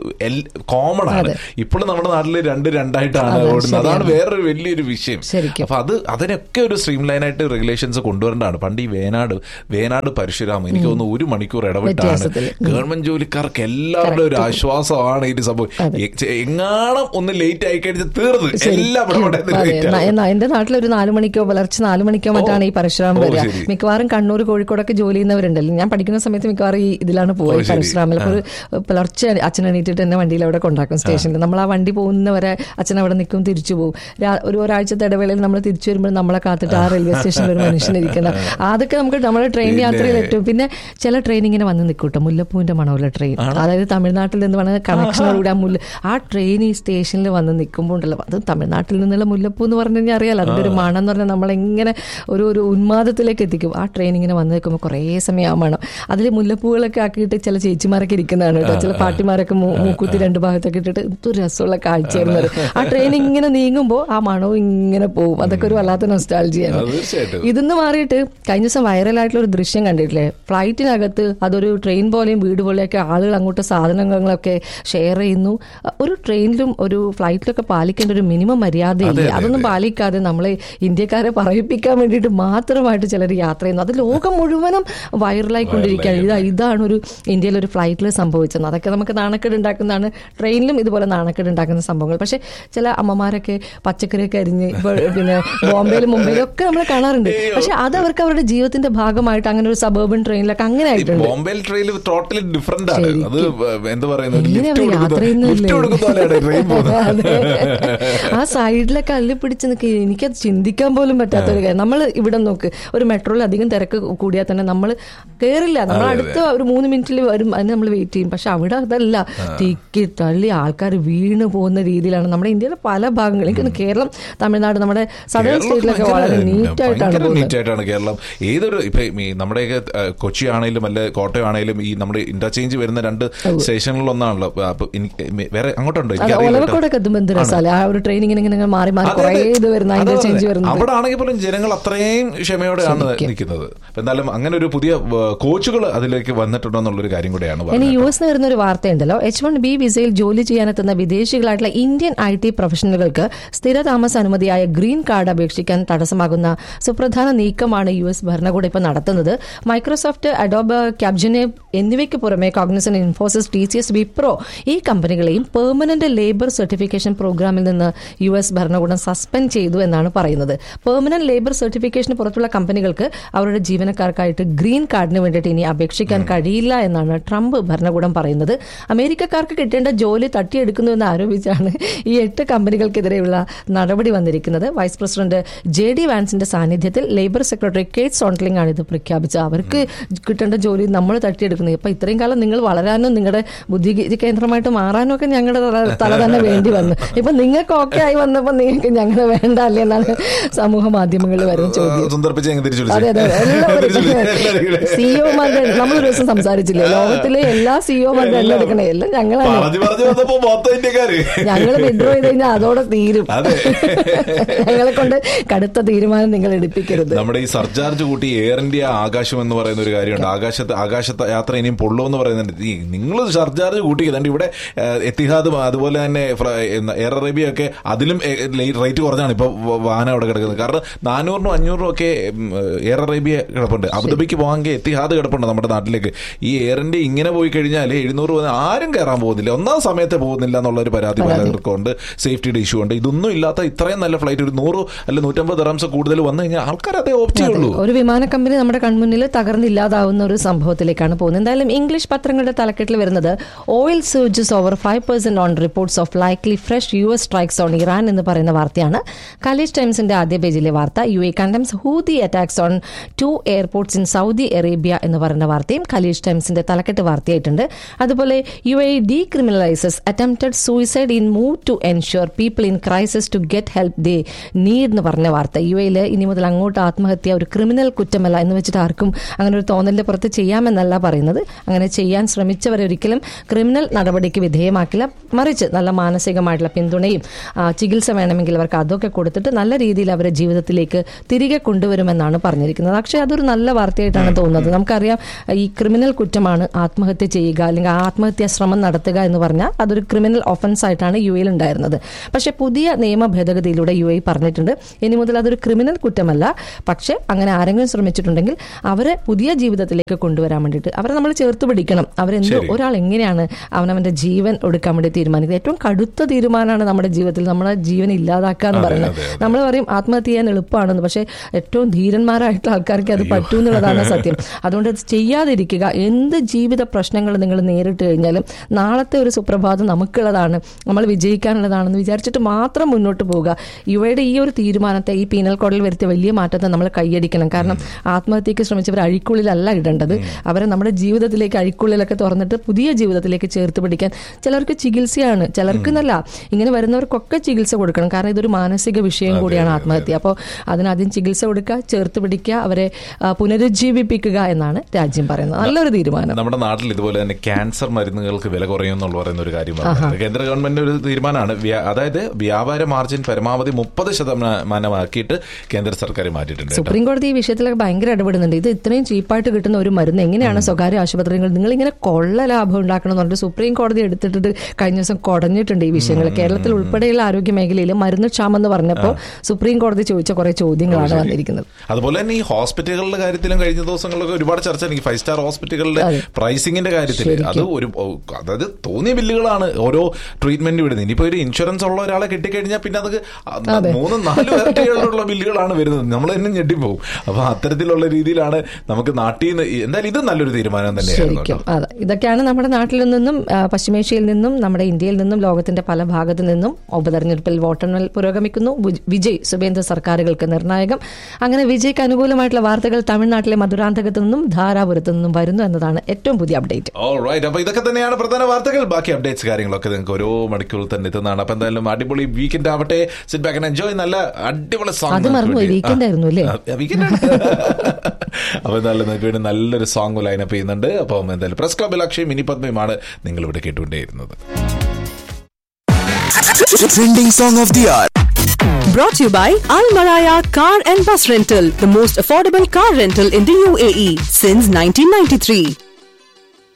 കോമൺ ആണ് ഇപ്പോഴും നമ്മുടെ നാട്ടിൽ രണ്ട് രണ്ടായിട്ടാണ് അതെ, ഓടുന്നത് അതാണ് ശരിയാണ്. വേറൊരു വലിയൊരു വിഷയം ശരിക്കും. അപ്പൊ അത് അതിനൊക്കെ ഒരു സ്ട്രീം ലൈൻ ആയിട്ട് റെഗുലേഷൻസ് കൊണ്ടുവരേണ്ടതാണ് പണ്ട് ഈ വേനാട് വേനാട് പരശുരാമ എനിക്ക് തോന്നുന്നു ഒരു മണിക്കൂർ ഇടവിട്ടാണ് വ്യത്യാസത്തിൽ. ഗവൺമെന്റ് ജോലിക്കാർക്ക് എല്ലാവരുടെ ഒരു ആശ്വാസമാണ് ഈ സംഭവം എ- ചെ- എങ്ങാണം ഒന്ന് ലേറ്റ് ആയി കഴിഞ്ഞാൽ തീർന്ന് എല്ലാം ഇവിടെ ഇവിടെ അതെ, late ന- ആവും. എന്നാ എന്റെ നാട്ടിൽ ഒരു നാല് മണിക്കോ പുലർച്ചെ നാല് മണിക്കോ മറ്റാണ് ഈ പരശുരാമം ഓ, വരിക ശരി. മിക്കവാറും കണ്ണൂർ കോഴിക്കോടൊക്കെ ജോലി ചെയ്യുന്നവരുണ്ടല്ലോ ഞാൻ പഠിക്കുന്ന സമയത്ത് മിക്കവാറും ഈ ഇതിലാണ് ഓ, പോയി ശരി. പരശുരാമിൽ അപ്പൊ ഒരു പുലർച്ചെ അച്ഛൻ എണീറ്റിട്ട് എന്നെ വണ്ടിയിൽ അവിടെ കൊണ്ടാക്കും സ്റ്റേഷനിൽ നമ്മൾ ആ വണ്ടി പോകുന്നവരെ അച്ഛൻ അവിടെ നിൽക്കും തിരിച്ചു പോകും രാ- ഒരു ഒരാഴ്ചത്തെ ഇടവേളയിൽ നമ്മൾ തിരിച്ചു വരുമ്പോൾ നമ്മളെ കാത്തിട്ട് ആ റെയിൽവേ സ്റ്റേഷനിൽ ഒരു മനുഷ്യനിരിക്കുന്ന അതൊക്കെ നമുക്ക് നമ്മുടെ ട്രെയിൻ പിന്നെ- യാത്രയിൽ ഏറ്റവും പിന്നെ ചില ട്രെയിൻ ഇങ്ങനെ വന്ന് നിൽക്കൂട്ടോ മുല്ലപ്പൂവിന്റെ മണമുള്ള ട്രെയിൻ അതായത് തമിഴ്നാട്ടിൽ നിന്ന് വന്ന കണക്ഷനോടുകൂടി ആ മുല്ല ആ ട്രെയിൻ ഈ സ്റ്റേഷനിൽ വന്ന് നിൽക്കുമ്പോൾ ഉണ്ടല്ലോ അത് തമിഴ്നാട്ടിൽ നിന്നുള്ള മുല്ലപ്പൂ എന്ന് പറഞ്ഞു കഴിഞ്ഞാൽ അറിയാലോ അതിന്റെ ഒരു മണം എന്ന് പറഞ്ഞാൽ നമ്മളെങ്ങനെ ഒരു ഒരു ഉന്മാദത്തിലേക്ക് എത്തിക്കും ആ ട്രെയിൻ ഇങ്ങനെ വന്ന് നിൽക്കുമ്പോൾ കുറേ സമയം ആ മണം അതിൽ മുല്ലപ്പൂകളൊക്കെ ആക്കിയിട്ട് ചില ചേച്ചിമാരൊക്കെ ഇരിക്കുന്നതാണ് കേട്ടോ ചില പാട്ടിമാരൊക്കെ മൂ- മൂക്കുത്തി രണ്ട് ഭാഗത്തൊക്കെ ഇട്ടിട്ട് എന്തൊരു രസമുള്ള കാഴ്ചയായിരുന്നു അത്. ആ ട്രെയിൻ ഇങ്ങനെ നീങ്ങുമ്പോൾ ആ മണവും ഇങ്ങനെ പോകും അതൊക്കെ ഒരു വല്ലാത്ത നൊസ്റ്റാൾജിയാണ് അത് തീർച്ചയായിട്ടും. ഇതെന്ന് മാറിയിട്ട് കഴിഞ്ഞ ദിവസം വൈറലായിട്ടുള്ള ഒരു ദൃശ്യം കണ്ടിട്ടില്ലേ ഫ്ലൈറ്റിനകത്ത് അതൊരു ട്രെയിൻ പോലെയും വീട് പോലെയൊക്കെ ആളുകൾ അങ്ങോട്ട് സാധനങ്ങളൊക്കെ ഷെയർ ചെയ്യുന്നു ഒരു ട്രെയിനിലും ഒരു ഫ്ലൈറ്റിലൊക്കെ പാലിക്കേണ്ട ഒരു മിനിമം മര്യാദയില്ലേ അതെ, അതൊന്നും പാലിക്കാതെ നമ്മളെ ഇന്ത്യക്കാരെ പറയിപ്പിക്കാൻ വേണ്ടിയിട്ട് മാത്രമായിട്ട് ചിലർ യാത്ര ചെയ്യുന്നു അത് ലോകം മുഴുവനും വൈറലായിക്കൊണ്ടിരിക്കുകയാണ് ഇതാ ഇതാണ് ഒരു ഇന്ത്യയിൽ ഒരു ഫ്ലൈറ്റിൽ സംഭവിച്ചത് അതൊക്കെ നമുക്ക് നാണക്കേട് ഉണ്ടാക്കുന്നതാണ് ട്രെയിനിലും ഇതുപോലെ നാണക്കേട് ഉണ്ടാക്കുന്ന സംഭവങ്ങൾ പക്ഷെ ചില അമ്മമാരൊക്കെ പച്ചക്കറിയൊക്കെ അരിഞ്ഞ് ഇപ്പോൾ പിന്നെ ബോംബെയിലും മുംബൈയിലും ഒക്കെ നമ്മൾ കാണാറുണ്ട് പക്ഷെ അത് അവർക്ക് അവരുടെ ജീവിതത്തിന്റെ ഭാഗമായിട്ട് അങ്ങനെ ഒരു സബർബൻ ട്രെയിനിലൊക്കെ അങ്ങനെ ആയിട്ടുണ്ട് ബോംബെയിൽ ട്രെയിൻ ടോട്ടലി ഡിഫറെന്റ് ആണ് അത് എന്താ പറയുന്നത് എങ്ങനെ ലിഫ്റ്റ് അവര് യാത്ര കൊടുക്കുന്ന ചെയ്യുന്നില്ലേ? ലിഫ്റ്റ് കൊടുക്കുന്ന പോലെയാണ് ട്രെയിൻ പോകുന്നത് അതെ. ആ സൈഡിലൊക്കെ അള്ളി പിടിച്ച് നിൽക്കുക എനിക്കത് ചിന്തിക്കാൻ പോലും പറ്റാത്ത ഒരു കാര്യം നമ്മൾ ഇവിടെ നോക്ക് ഒരു മെട്രോയിൽ അധികം തിരക്ക് കൂടിയാൽ തന്നെ നമ്മൾ കയറില്ല നമ്മൾ അടുത്ത ഒരു മൂന്ന് മിനിറ്റിൽ വരും അതിന് നമ്മൾ വെയിറ്റ് ചെയ്യും പക്ഷെ അവിടെ അതല്ല തിക്കി തള്ളി ആൾക്കാർ വീണ് പോകുന്ന രീതിയിലാണ് നമ്മുടെ ഇന്ത്യയിലെ പല ഭാഗങ്ങളും എനിക്ക് തോന്നുന്നു കേരളം തമിഴ്നാട് നമ്മുടെ സദേൺ സ്റ്റേറ്റിലൊക്കെ വളരെ നീറ്റ് ആയിട്ടാണ് നീറ്റ് പോകുന്നത് ആയിട്ടാണ് കേരളം ഏതൊരു ഇപ്പൊ ഈ നമ്മുടെയൊക്കെ ആ, കൊച്ചി ആണെങ്കിലും അല്ലെ കോട്ടയം ആണെങ്കിലും ഈ നമ്മുടെ ഇന്റർചേഞ്ച് വരുന്ന രണ്ട് സ്റ്റേഷനുകളിൽ ഒന്നാണല്ലോ അപ്പൊ- അപ്പൊ എനിക്ക് വേറെ അങ്ങോട്ടുണ്ടോ അത് എനിക്കറിയില്ല കേട്ടോ. ഒലവക്കോടൊക്കെ എത്തുമ്പോൾ എന്ത് രസമല്ലേ ആ ഒരു ട്രെയിൻ ഇങ്ങനെ ഇങ്ങനെ മാറി മാറി അതെ, കുറേ അതെ. ഇത് വരുന്ന അതെ, അതിന്റെ അതെ. ചേഞ്ച് വരുന്നത് അവിടെ ആണെങ്കിൽ പോലും ജനങ്ങൾ അത്രയും ക്ഷമയോടെയാണ് ശരിക്കും. നിൽക്കുന്നത് അപ്പൊ എന്തായാലും അങ്ങനെ ഒരു പുതിയ കോച്ചുകൾ അതിലേക്ക് വന്നിട്ടുണ്ടോ എന്നുള്ളൊരു കാര്യം കൂടെയാണ് ഇനി പറഞ്ഞത് യു എസ് വരുന്ന ഒരു വാർത്തയുണ്ടല്ലോ എച്ച് വൺ ബി വിസയിൽ ജോലി ചെയ്യാനെത്തുന്ന വിദേശികളായിട്ടുള്ള ഇന്ത്യൻ ഐ ടി പ്രൊഫഷണലുകൾക്ക് സ്ഥിരതാമസ അനുമതിയായ ഗ്രീൻ കാർഡ് അപേക്ഷിക്കാൻ തടസ്സമാകുന്ന സുപ്രധാന നീക്കമാണ് യു എസ് ഭരണകൂടം ഇപ്പോൾ നടത്തുന്നത് മൈക്രോസോഫ്റ്റ് അഡോബ് ക്യാബ്ജനെ എന്നിവയ്ക്ക് പുറമെ Cognizant Infosys T C S Wipro ഈ കമ്പനികളെയും പെർമനന്റ് ലേബർ സർട്ടിഫിക്കേഷൻ പ്രോഗ്രാമിൽ നിന്ന് യു എസ് ഭരണകൂടം സസ്പെൻഡ് ചെയ്തു എന്നാണ് പറയുന്നത് പെർമനന്റ് ലേബർ സർട്ടിഫിക്കേഷന് പുറത്തുള്ള കമ്പനികൾക്ക് അവരുടെ ജീവനക്കാർക്കായിട്ട് ഗ്രീൻ കാർഡിന് വേണ്ടിയിട്ട് ഇനി അപേക്ഷിക്കാൻ കഴിയില്ല എന്നാണ് ട്രംപ് ഭരണകൂടം പറയുന്നത് അമേരിക്കക്കാർക്ക് കിട്ടേണ്ട ജോലി തട്ടിയെടുക്കുന്നു എന്ന് ആരോപിച്ചാണ് ഈ എട്ട് കമ്പനികൾക്കെതിരെയുള്ള നടപടി വന്നിരിക്കുന്നത് വൈസ് പ്രസിഡന്റ് ജെ ഡി വാൻസിന്റെ സാന്നിധ്യത്തിൽ ലേബർ സെക്രട്ടറി കേറ്റ് സോൺട്ലിംഗ് ആണ് ഇത് പ്രഖ്യാപിച്ചത് അവർക്ക് കിട്ടേണ്ട ജോലി നമ്മൾ തട്ടിയെടുക്കുന്നത് ഇപ്പൊ ഇത്രയും കാലം നിങ്ങൾ വളരാനും നിങ്ങളുടെ ബുദ്ധി കേന്ദ്രമായിട്ട് മാറാനും ഒക്കെ ഞങ്ങളുടെ തല- തല തന്നെ വേണ്ടി വന്നു ഇപ്പൊ നിങ്ങൾക്ക് ഓക്കെ ആയി വന്നപ്പോ നിങ്ങൾക്ക് ഞങ്ങളെ വേണ്ട അല്ലേ എന്നാണ് സമൂഹ മാധ്യമങ്ങളിൽ വരുന്ന ചോദ്യം സുന്ദർപ്പിച്ച് ഞങ്ങൾ തിരിച്ചു അതെ അതെ വിളിച്ചു സിഇഒമാരുടെ നമ്മളൊരു ദിവസം സംസാരിച്ചില്ലേ ലോകത്തിലെ എല്ലാ സിഇഒമാരുടെ എല്ലാം എടുക്കണേ എല്ലാം ഞങ്ങളാണ് പറഞ്ഞു പറഞ്ഞു വന്നപ്പോ മൊത്തം ഇന്ത്യക്കാര് ഞങ്ങൾ വിഡ്രോ ചെയ്ത് കഴിഞ്ഞാൽ അതോടെ തീരും അതെ. ഞങ്ങളെ കൊണ്ട് കടുത്ത തീരുമാനം നിങ്ങൾ എടുപ്പിക്കരുത് നമ്മുടെ ഈ സർചാർജ് കൂട്ടി എയർ ഇന്ത്യ ആകാശം എന്ന് പറയുന്ന ഒരു കാര്യമുണ്ട് ആകാശത്ത് ആകാശത്ത് യാത്ര ഇനിയും പൊള്ളൂ എന്ന് പറയുന്നുണ്ട് ഈ നിങ്ങൾ സർചാർജ് കൂട്ടിക്കുന്നുണ്ട് ഇവിടെ ഏഹ്, എത്തിഹാദും അതുപോലെ തന്നെ ഫ്ര- എന്ന എയർ അറേബ്യ ഒക്കെ അതിലും റേറ്റ് കുറഞ്ഞാണ് ഇപ്പൊ വ- വാഹനം അവിടെ കിടക്കുന്നത് കാരണം നാനൂറിനും അഞ്ഞൂറിനും ഒക്കെ ഉം, എയർ അറേബ്യ കിടപ്പുണ്ട് അബുദാബിക്ക് പോകാമെങ്കിൽ എത്തിഹാദ് കിടപ്പുണ്ട് നമ്മുടെ നാട്ടിലേക്ക് ഈ എയർ ഇന്ത്യ ഇങ്ങനെ പോയി കഴിഞ്ഞാൽ എഴുന്നൂറ് പോകുന്ന ആരും കയറാൻ പോകുന്നില്ല ഒന്നാം സമയത്ത് പോകുന്നില്ല എന്നുള്ള ഒരു പരാതി പലർക്കും ഉണ്ട് സേഫ്റ്റിയുടെ ഇഷ്യൂ ഉണ്ട് ഇതൊന്നും ഇല്ലാത്ത ഇത്രയും നല്ല ഫ്ലൈറ്റ് ഒരു നൂറ് അല്ല നൂറ്റമ്പത് റംസ് കൂടുതൽ വന്നു കഴിഞ്ഞാൽ ആൾക്കാർ അതേ ഓപ്റ്റ് ചെയ്യുള്ളൂ ഒരു വിമാന കമ്പനി നമ്മുടെ കൺമുന്നിൽ തകർന്നില്ലാതാവുന്ന ഒരു സംഭവത്തിലേക്കാണ് പോകുന്നത് എന്തായാലും ഇംഗ്ലീഷ് പത്രങ്ങളുടെ തലക്കെട്ടിൽ വരുന്നത് oil surges over five percent on reports of likely fresh U S strikes on Iran എന്ന് പറയുന്ന വാർത്തയാണ് കലീഷ് ടൈംസിന്റെ ആദ്യ പേജിലെ വാർത്ത U A condemns Houthi attacks on two airports in Saudi Arabia എന്ന് പറയുന്ന വാർത്തയും കലീഷ് ടൈംസിന്റെ തലക്കെട്ട് വാർത്തയായിട്ടുണ്ട് അതുപോലെ U A decriminalises attempted suicide in move to ensure people in crisis to get help they need എന്ന് പറഞ്ഞ വാർത്ത യു എയിൽ ഇനി മുതൽ അങ്ങോട്ട് ആത്മഹത്യ ഒരു ക്രിമിനൽ കുറ്റമല്ല എന്ന് വെച്ചിട്ട് ആർക്കും അങ്ങനെ ഒരു തോന്നലിന്റെ പുറത്ത് ചെയ്യാമെന്നല്ല പറയുന്നത് അങ്ങനെ ചെയ്യാൻ ശ്രമിച്ചവരെ ഒരിക്കലും ക്രിമിനൽ നടപടിക്ക് വിധേയമാക്കില്ല മറിച്ച് നല്ല മാനസികമായിട്ടുള്ള പിന്തുണയും ആ, ചികിത്സ വേണമെങ്കിൽ അവർക്ക് അതൊക്കെ കൊടുത്തിട്ട് നല്ല രീതിയിൽ അവരെ ജീവിതത്തിലേക്ക് തിരികെ കൊണ്ടുവരുമെന്നാണ് പറഞ്ഞിരിക്കുന്നത് പക്ഷേ അതൊരു നല്ല വാർത്തയായിട്ടാണ് തോന്നുന്നത് നമുക്കറിയാം ഈ ക്രിമിനൽ കുറ്റമാണ് ആത്മഹത്യ ചെയ്യുക അല്ലെങ്കിൽ ആത്മഹത്യാ ശ്രമം നടത്തുക എന്ന് പറഞ്ഞാൽ അതൊരു ക്രിമിനൽ ഒഫൻസ് ആയിട്ടാണ് യു എയിൽ ഉണ്ടായിരുന്നത് പക്ഷേ പുതിയ നിയമ ഭേദഗതിയിലൂടെ യു എ പറഞ്ഞിട്ടുണ്ട് ഇനി മുതൽ അതൊരു ക്രിമിനൽ കുറ്റമല്ല പക്ഷേ അങ്ങനെ ആരെങ്കിലും ശ്രമിച്ചിട്ടുണ്ടെങ്കിൽ അവരെ പുതിയ ജീവിതത്തിലേക്ക് കൊണ്ടുവരാൻ വേണ്ടിയിട്ട് അവരെ നമ്മൾ ചേർത്ത് പിടിക്കണം അവരെന്ത് ശരി. ഒരാൾ എങ്ങനെയാണ് അവനവന്റെ ജീവൻ എടുക്കാൻ വേണ്ടി തീരുമാനിക്കുന്നത് ഏറ്റവും കടുത്ത തീരുമാനമാണ് നമ്മുടെ ജീവിതത്തിൽ നമ്മുടെ ജീവൻ ഇല്ലാതാക്കുക എന്ന് അതെ, പറയുന്നത് അതെ, അതെ. നമ്മൾ പറയും ആത്മഹത്യ ചെയ്യാൻ എളുപ്പമാണെന്ന് പക്ഷേ ഏറ്റവും ധീരന്മാരായിട്ടുള്ള ആൾക്കാർക്ക് അത് പറ്റൂ എന്നുള്ളതാണ് സത്യം അതുകൊണ്ട് അത് ചെയ്യാതിരിക്കുക എന്ത് ജീവിത പ്രശ്നങ്ങൾ നിങ്ങൾ നേരിട്ട് കഴിഞ്ഞാലും നാളത്തെ ഒരു സുപ്രഭാതം നമുക്കുള്ളതാണ് നമ്മൾ വിജയിക്കാനുള്ളതാണെന്ന് വിചാരിച്ചിട്ട് മാത്രം മുന്നോട്ട് പോവുക യു ഡിവൈയുടെ ഈ ഒരു തീരുമാനത്തെ ഈ പീനൽ കോഡിൽ വരുത്തിയ വലിയ മാറ്റത്തെ നമ്മൾ കൈയടിക്കണം കാരണം ആത്മഹത്യക്ക് ശ്രമിച്ചവർ അഴിക്കുള്ളിലല്ല ഇടേണ്ടത് അവരെ നമ്മുടെ ജീവിതത്തിലേക്ക് അഴിക്കുള്ളിലൊക്കെ തുറന്നിട്ട് പുതിയ ജീവിതത്തിലേക്ക് ചേർത്ത് പിടിക്കാൻ ചിലർക്ക് ചികിത്സയാണ് ചിലർക്ക് എന്നല്ല ഇങ്ങനെ വരുന്നവർക്കൊക്കെ ചികിത്സ കൊടുക്കണം കാരണം ഇതൊരു മാനസിക വിഷയം കൂടിയാണ് ആത്മഹത്യ അപ്പോൾ അതിനാദ്യം ചികിത്സ കൊടുക്കുക ചേർത്ത് പിടിക്കുക അവരെ ആ, പുനരുജ്ജീവിപ്പിക്കുക എന്നാണ് രാജ്യം പറയുന്നത് നല്ലൊരു തീരുമാനം നമ്മുടെ നാട്ടിൽ ഇതുപോലെ തന്നെ ക്യാൻസർ മരുന്നുകൾക്ക് വില കുറയും എന്നുള്ള പറയുന്ന ഒരു കാര്യം പറഞ്ഞത് കേന്ദ്ര ഗവൺമെന്റ് ഒരു തീരുമാനമാണ് വ്യ- അതായത് വ്യാപാര മാർജിൻ പരമാവധി മുപ്പത് ശതമാനമാക്കിയിട്ട് കേന്ദ്ര സർക്കാർ മാറ്റിയിട്ടുണ്ട് കേട്ടോ. സുപ്രീം കോടതി ഈ വിഷയത്തിലൊക്കെ ഭയങ്കര ഇടപെടുന്നുണ്ട് ഇത് ഇത്രയും ചീപ്പായിട്ട് കിട്ടുന്ന ഒരു മരുന്ന് എങ്ങനെയാണ് സ്വകാര്യ ആശുപത്രികൾ നിങ്ങൾ ഇങ്ങനെ കൊള്ള ലാഭം ഉണ്ടാക്കണം എന്ന് പറഞ്ഞിട്ട് സുപ്രീം കോടതി എടുത്തിട്ട് കഴിഞ്ഞ ദിവസം കുടഞ്ഞിട്ടുണ്ട് ഈ വിഷയങ്ങൾ കേരളത്തിൽ ഉൾപ്പെടെയുള്ള ആരോഗ്യ മേഖലയിൽ മരുന്ന് ക്ഷാമം എന്ന് പറഞ്ഞപ്പോൾ സുപ്രീം കോടതി ചോദിച്ച കുറെ ചോദ്യങ്ങളാണ് വന്നിരിക്കുന്നത് അതുപോലെ തന്നെ ഈ ഹോസ്പിറ്റലുകളുടെ കാര്യത്തിലും കഴിഞ്ഞ ദിവസങ്ങളിലൊക്കെ ഒരുപാട് ചർച്ച എനിക്ക് ഫൈവ് സ്റ്റാർ ഹോസ്പിറ്റലുകളുടെ അതെ. പ്രൈസിങ്ങിന്റെ കാര്യത്തിൽ അത് ഒരു ഓ, അതായത് തോന്നിയ ബില്ലുകളാണ് ഓരോ ട്രീറ്റ്മെന്റ് വിടുന്നത് ഇനിയിപ്പോ ഒരു ഇൻഷുറൻസ് ഉള്ള ഒരാളെ കിട്ടിക്കഴിഞ്ഞാൽ പിന്നെ അത് അതെ. മൂന്നും നാലും ഇരട്ടികളുള്ള ബില്ലുകളാണ് വരുന്നത് നമ്മൾ തന്നെ ഞെട്ടിപ്പോവും അപ്പൊ അത്തരത്തിലുള്ള രീതിയിലാണ് നമുക്ക് നാട്ടിൽ നിന്ന് ഈ- എന്തായാലും ഇത് നല്ലൊരു തീരുമാനം തന്നെയായിരുന്നു ശരിക്കും കേട്ടോ. അതെ ഇതൊക്കെയാണ് നമ്മുടെ നാട്ടിൽ നിന്നും ആ, പശ്ചിമേഷ്യയിൽ നിന്നും നമ്മുടെ ഇന്ത്യയിൽ നിന്നും ലോകത്തിന്റെ പല ഭാഗത്തു നിന്നും ഉപതെരഞ്ഞെടുപ്പിൽ വോട്ടെണ്ണൽ പുരോഗമിക്കുന്നു ബുജ്- വിജയ് സുബേന്ദ്ര സർക്കാരുകൾക്ക് നിർണായകം അങ്ങനെ വിജയ്ക്ക് അനുകൂലമായിട്ടുള്ള വാർത്തകൾ തമിഴ്നാട്ടിലെ മധുരാന്തകത്തു നിന്നും ധാരാപുരത്തു നിന്നും വരുന്നു എന്നതാണ് ഏറ്റവും പുതിയ അപ്ഡേറ്റ് ഓൾറൈറ്റ് അപ്പൊ ഇതൊക്കെ തന്നെയാണ് പ്രധാന വാർത്തകൾ ബാക്കി അപ്ഡേറ്റ്സ് കാര്യങ്ങളൊക്കെ നിങ്ങൾക്ക് ഓരോ മണിക്കൂറിൽ തന്നെ എത്തുന്നതാണ് അപ്പൊ എന്തായാലും അടിപൊളി വീക്കെൻഡ് ആവട്ടെ സിറ്റ് ബാക്ക് എൻജോയ് നല്ല അടിപൊളി സോങ് അത് മറന്നുപോയി. weekend ആയിരുന്നു അല്ലേ? അപ്പൊ എന്തായാലും നിങ്ങൾക്ക് വേണ്ടി നല്ലൊരു സോങ് ലൈനപ്പ് ചെയ്യുന്നുണ്ട് അപ്പം എന്തായാലും പ്രസ് ക്ലബിൽ അക്ഷയും മിനി പത്മയുമാണ് നിങ്ങൾ ഇവിടെ കേട്ടുകൊണ്ടേയിരുന്നത് Trending song of the hour. Brought to you by Al Maraya Car and Bus Rental, the most affordable car rental in the UAE since 1993.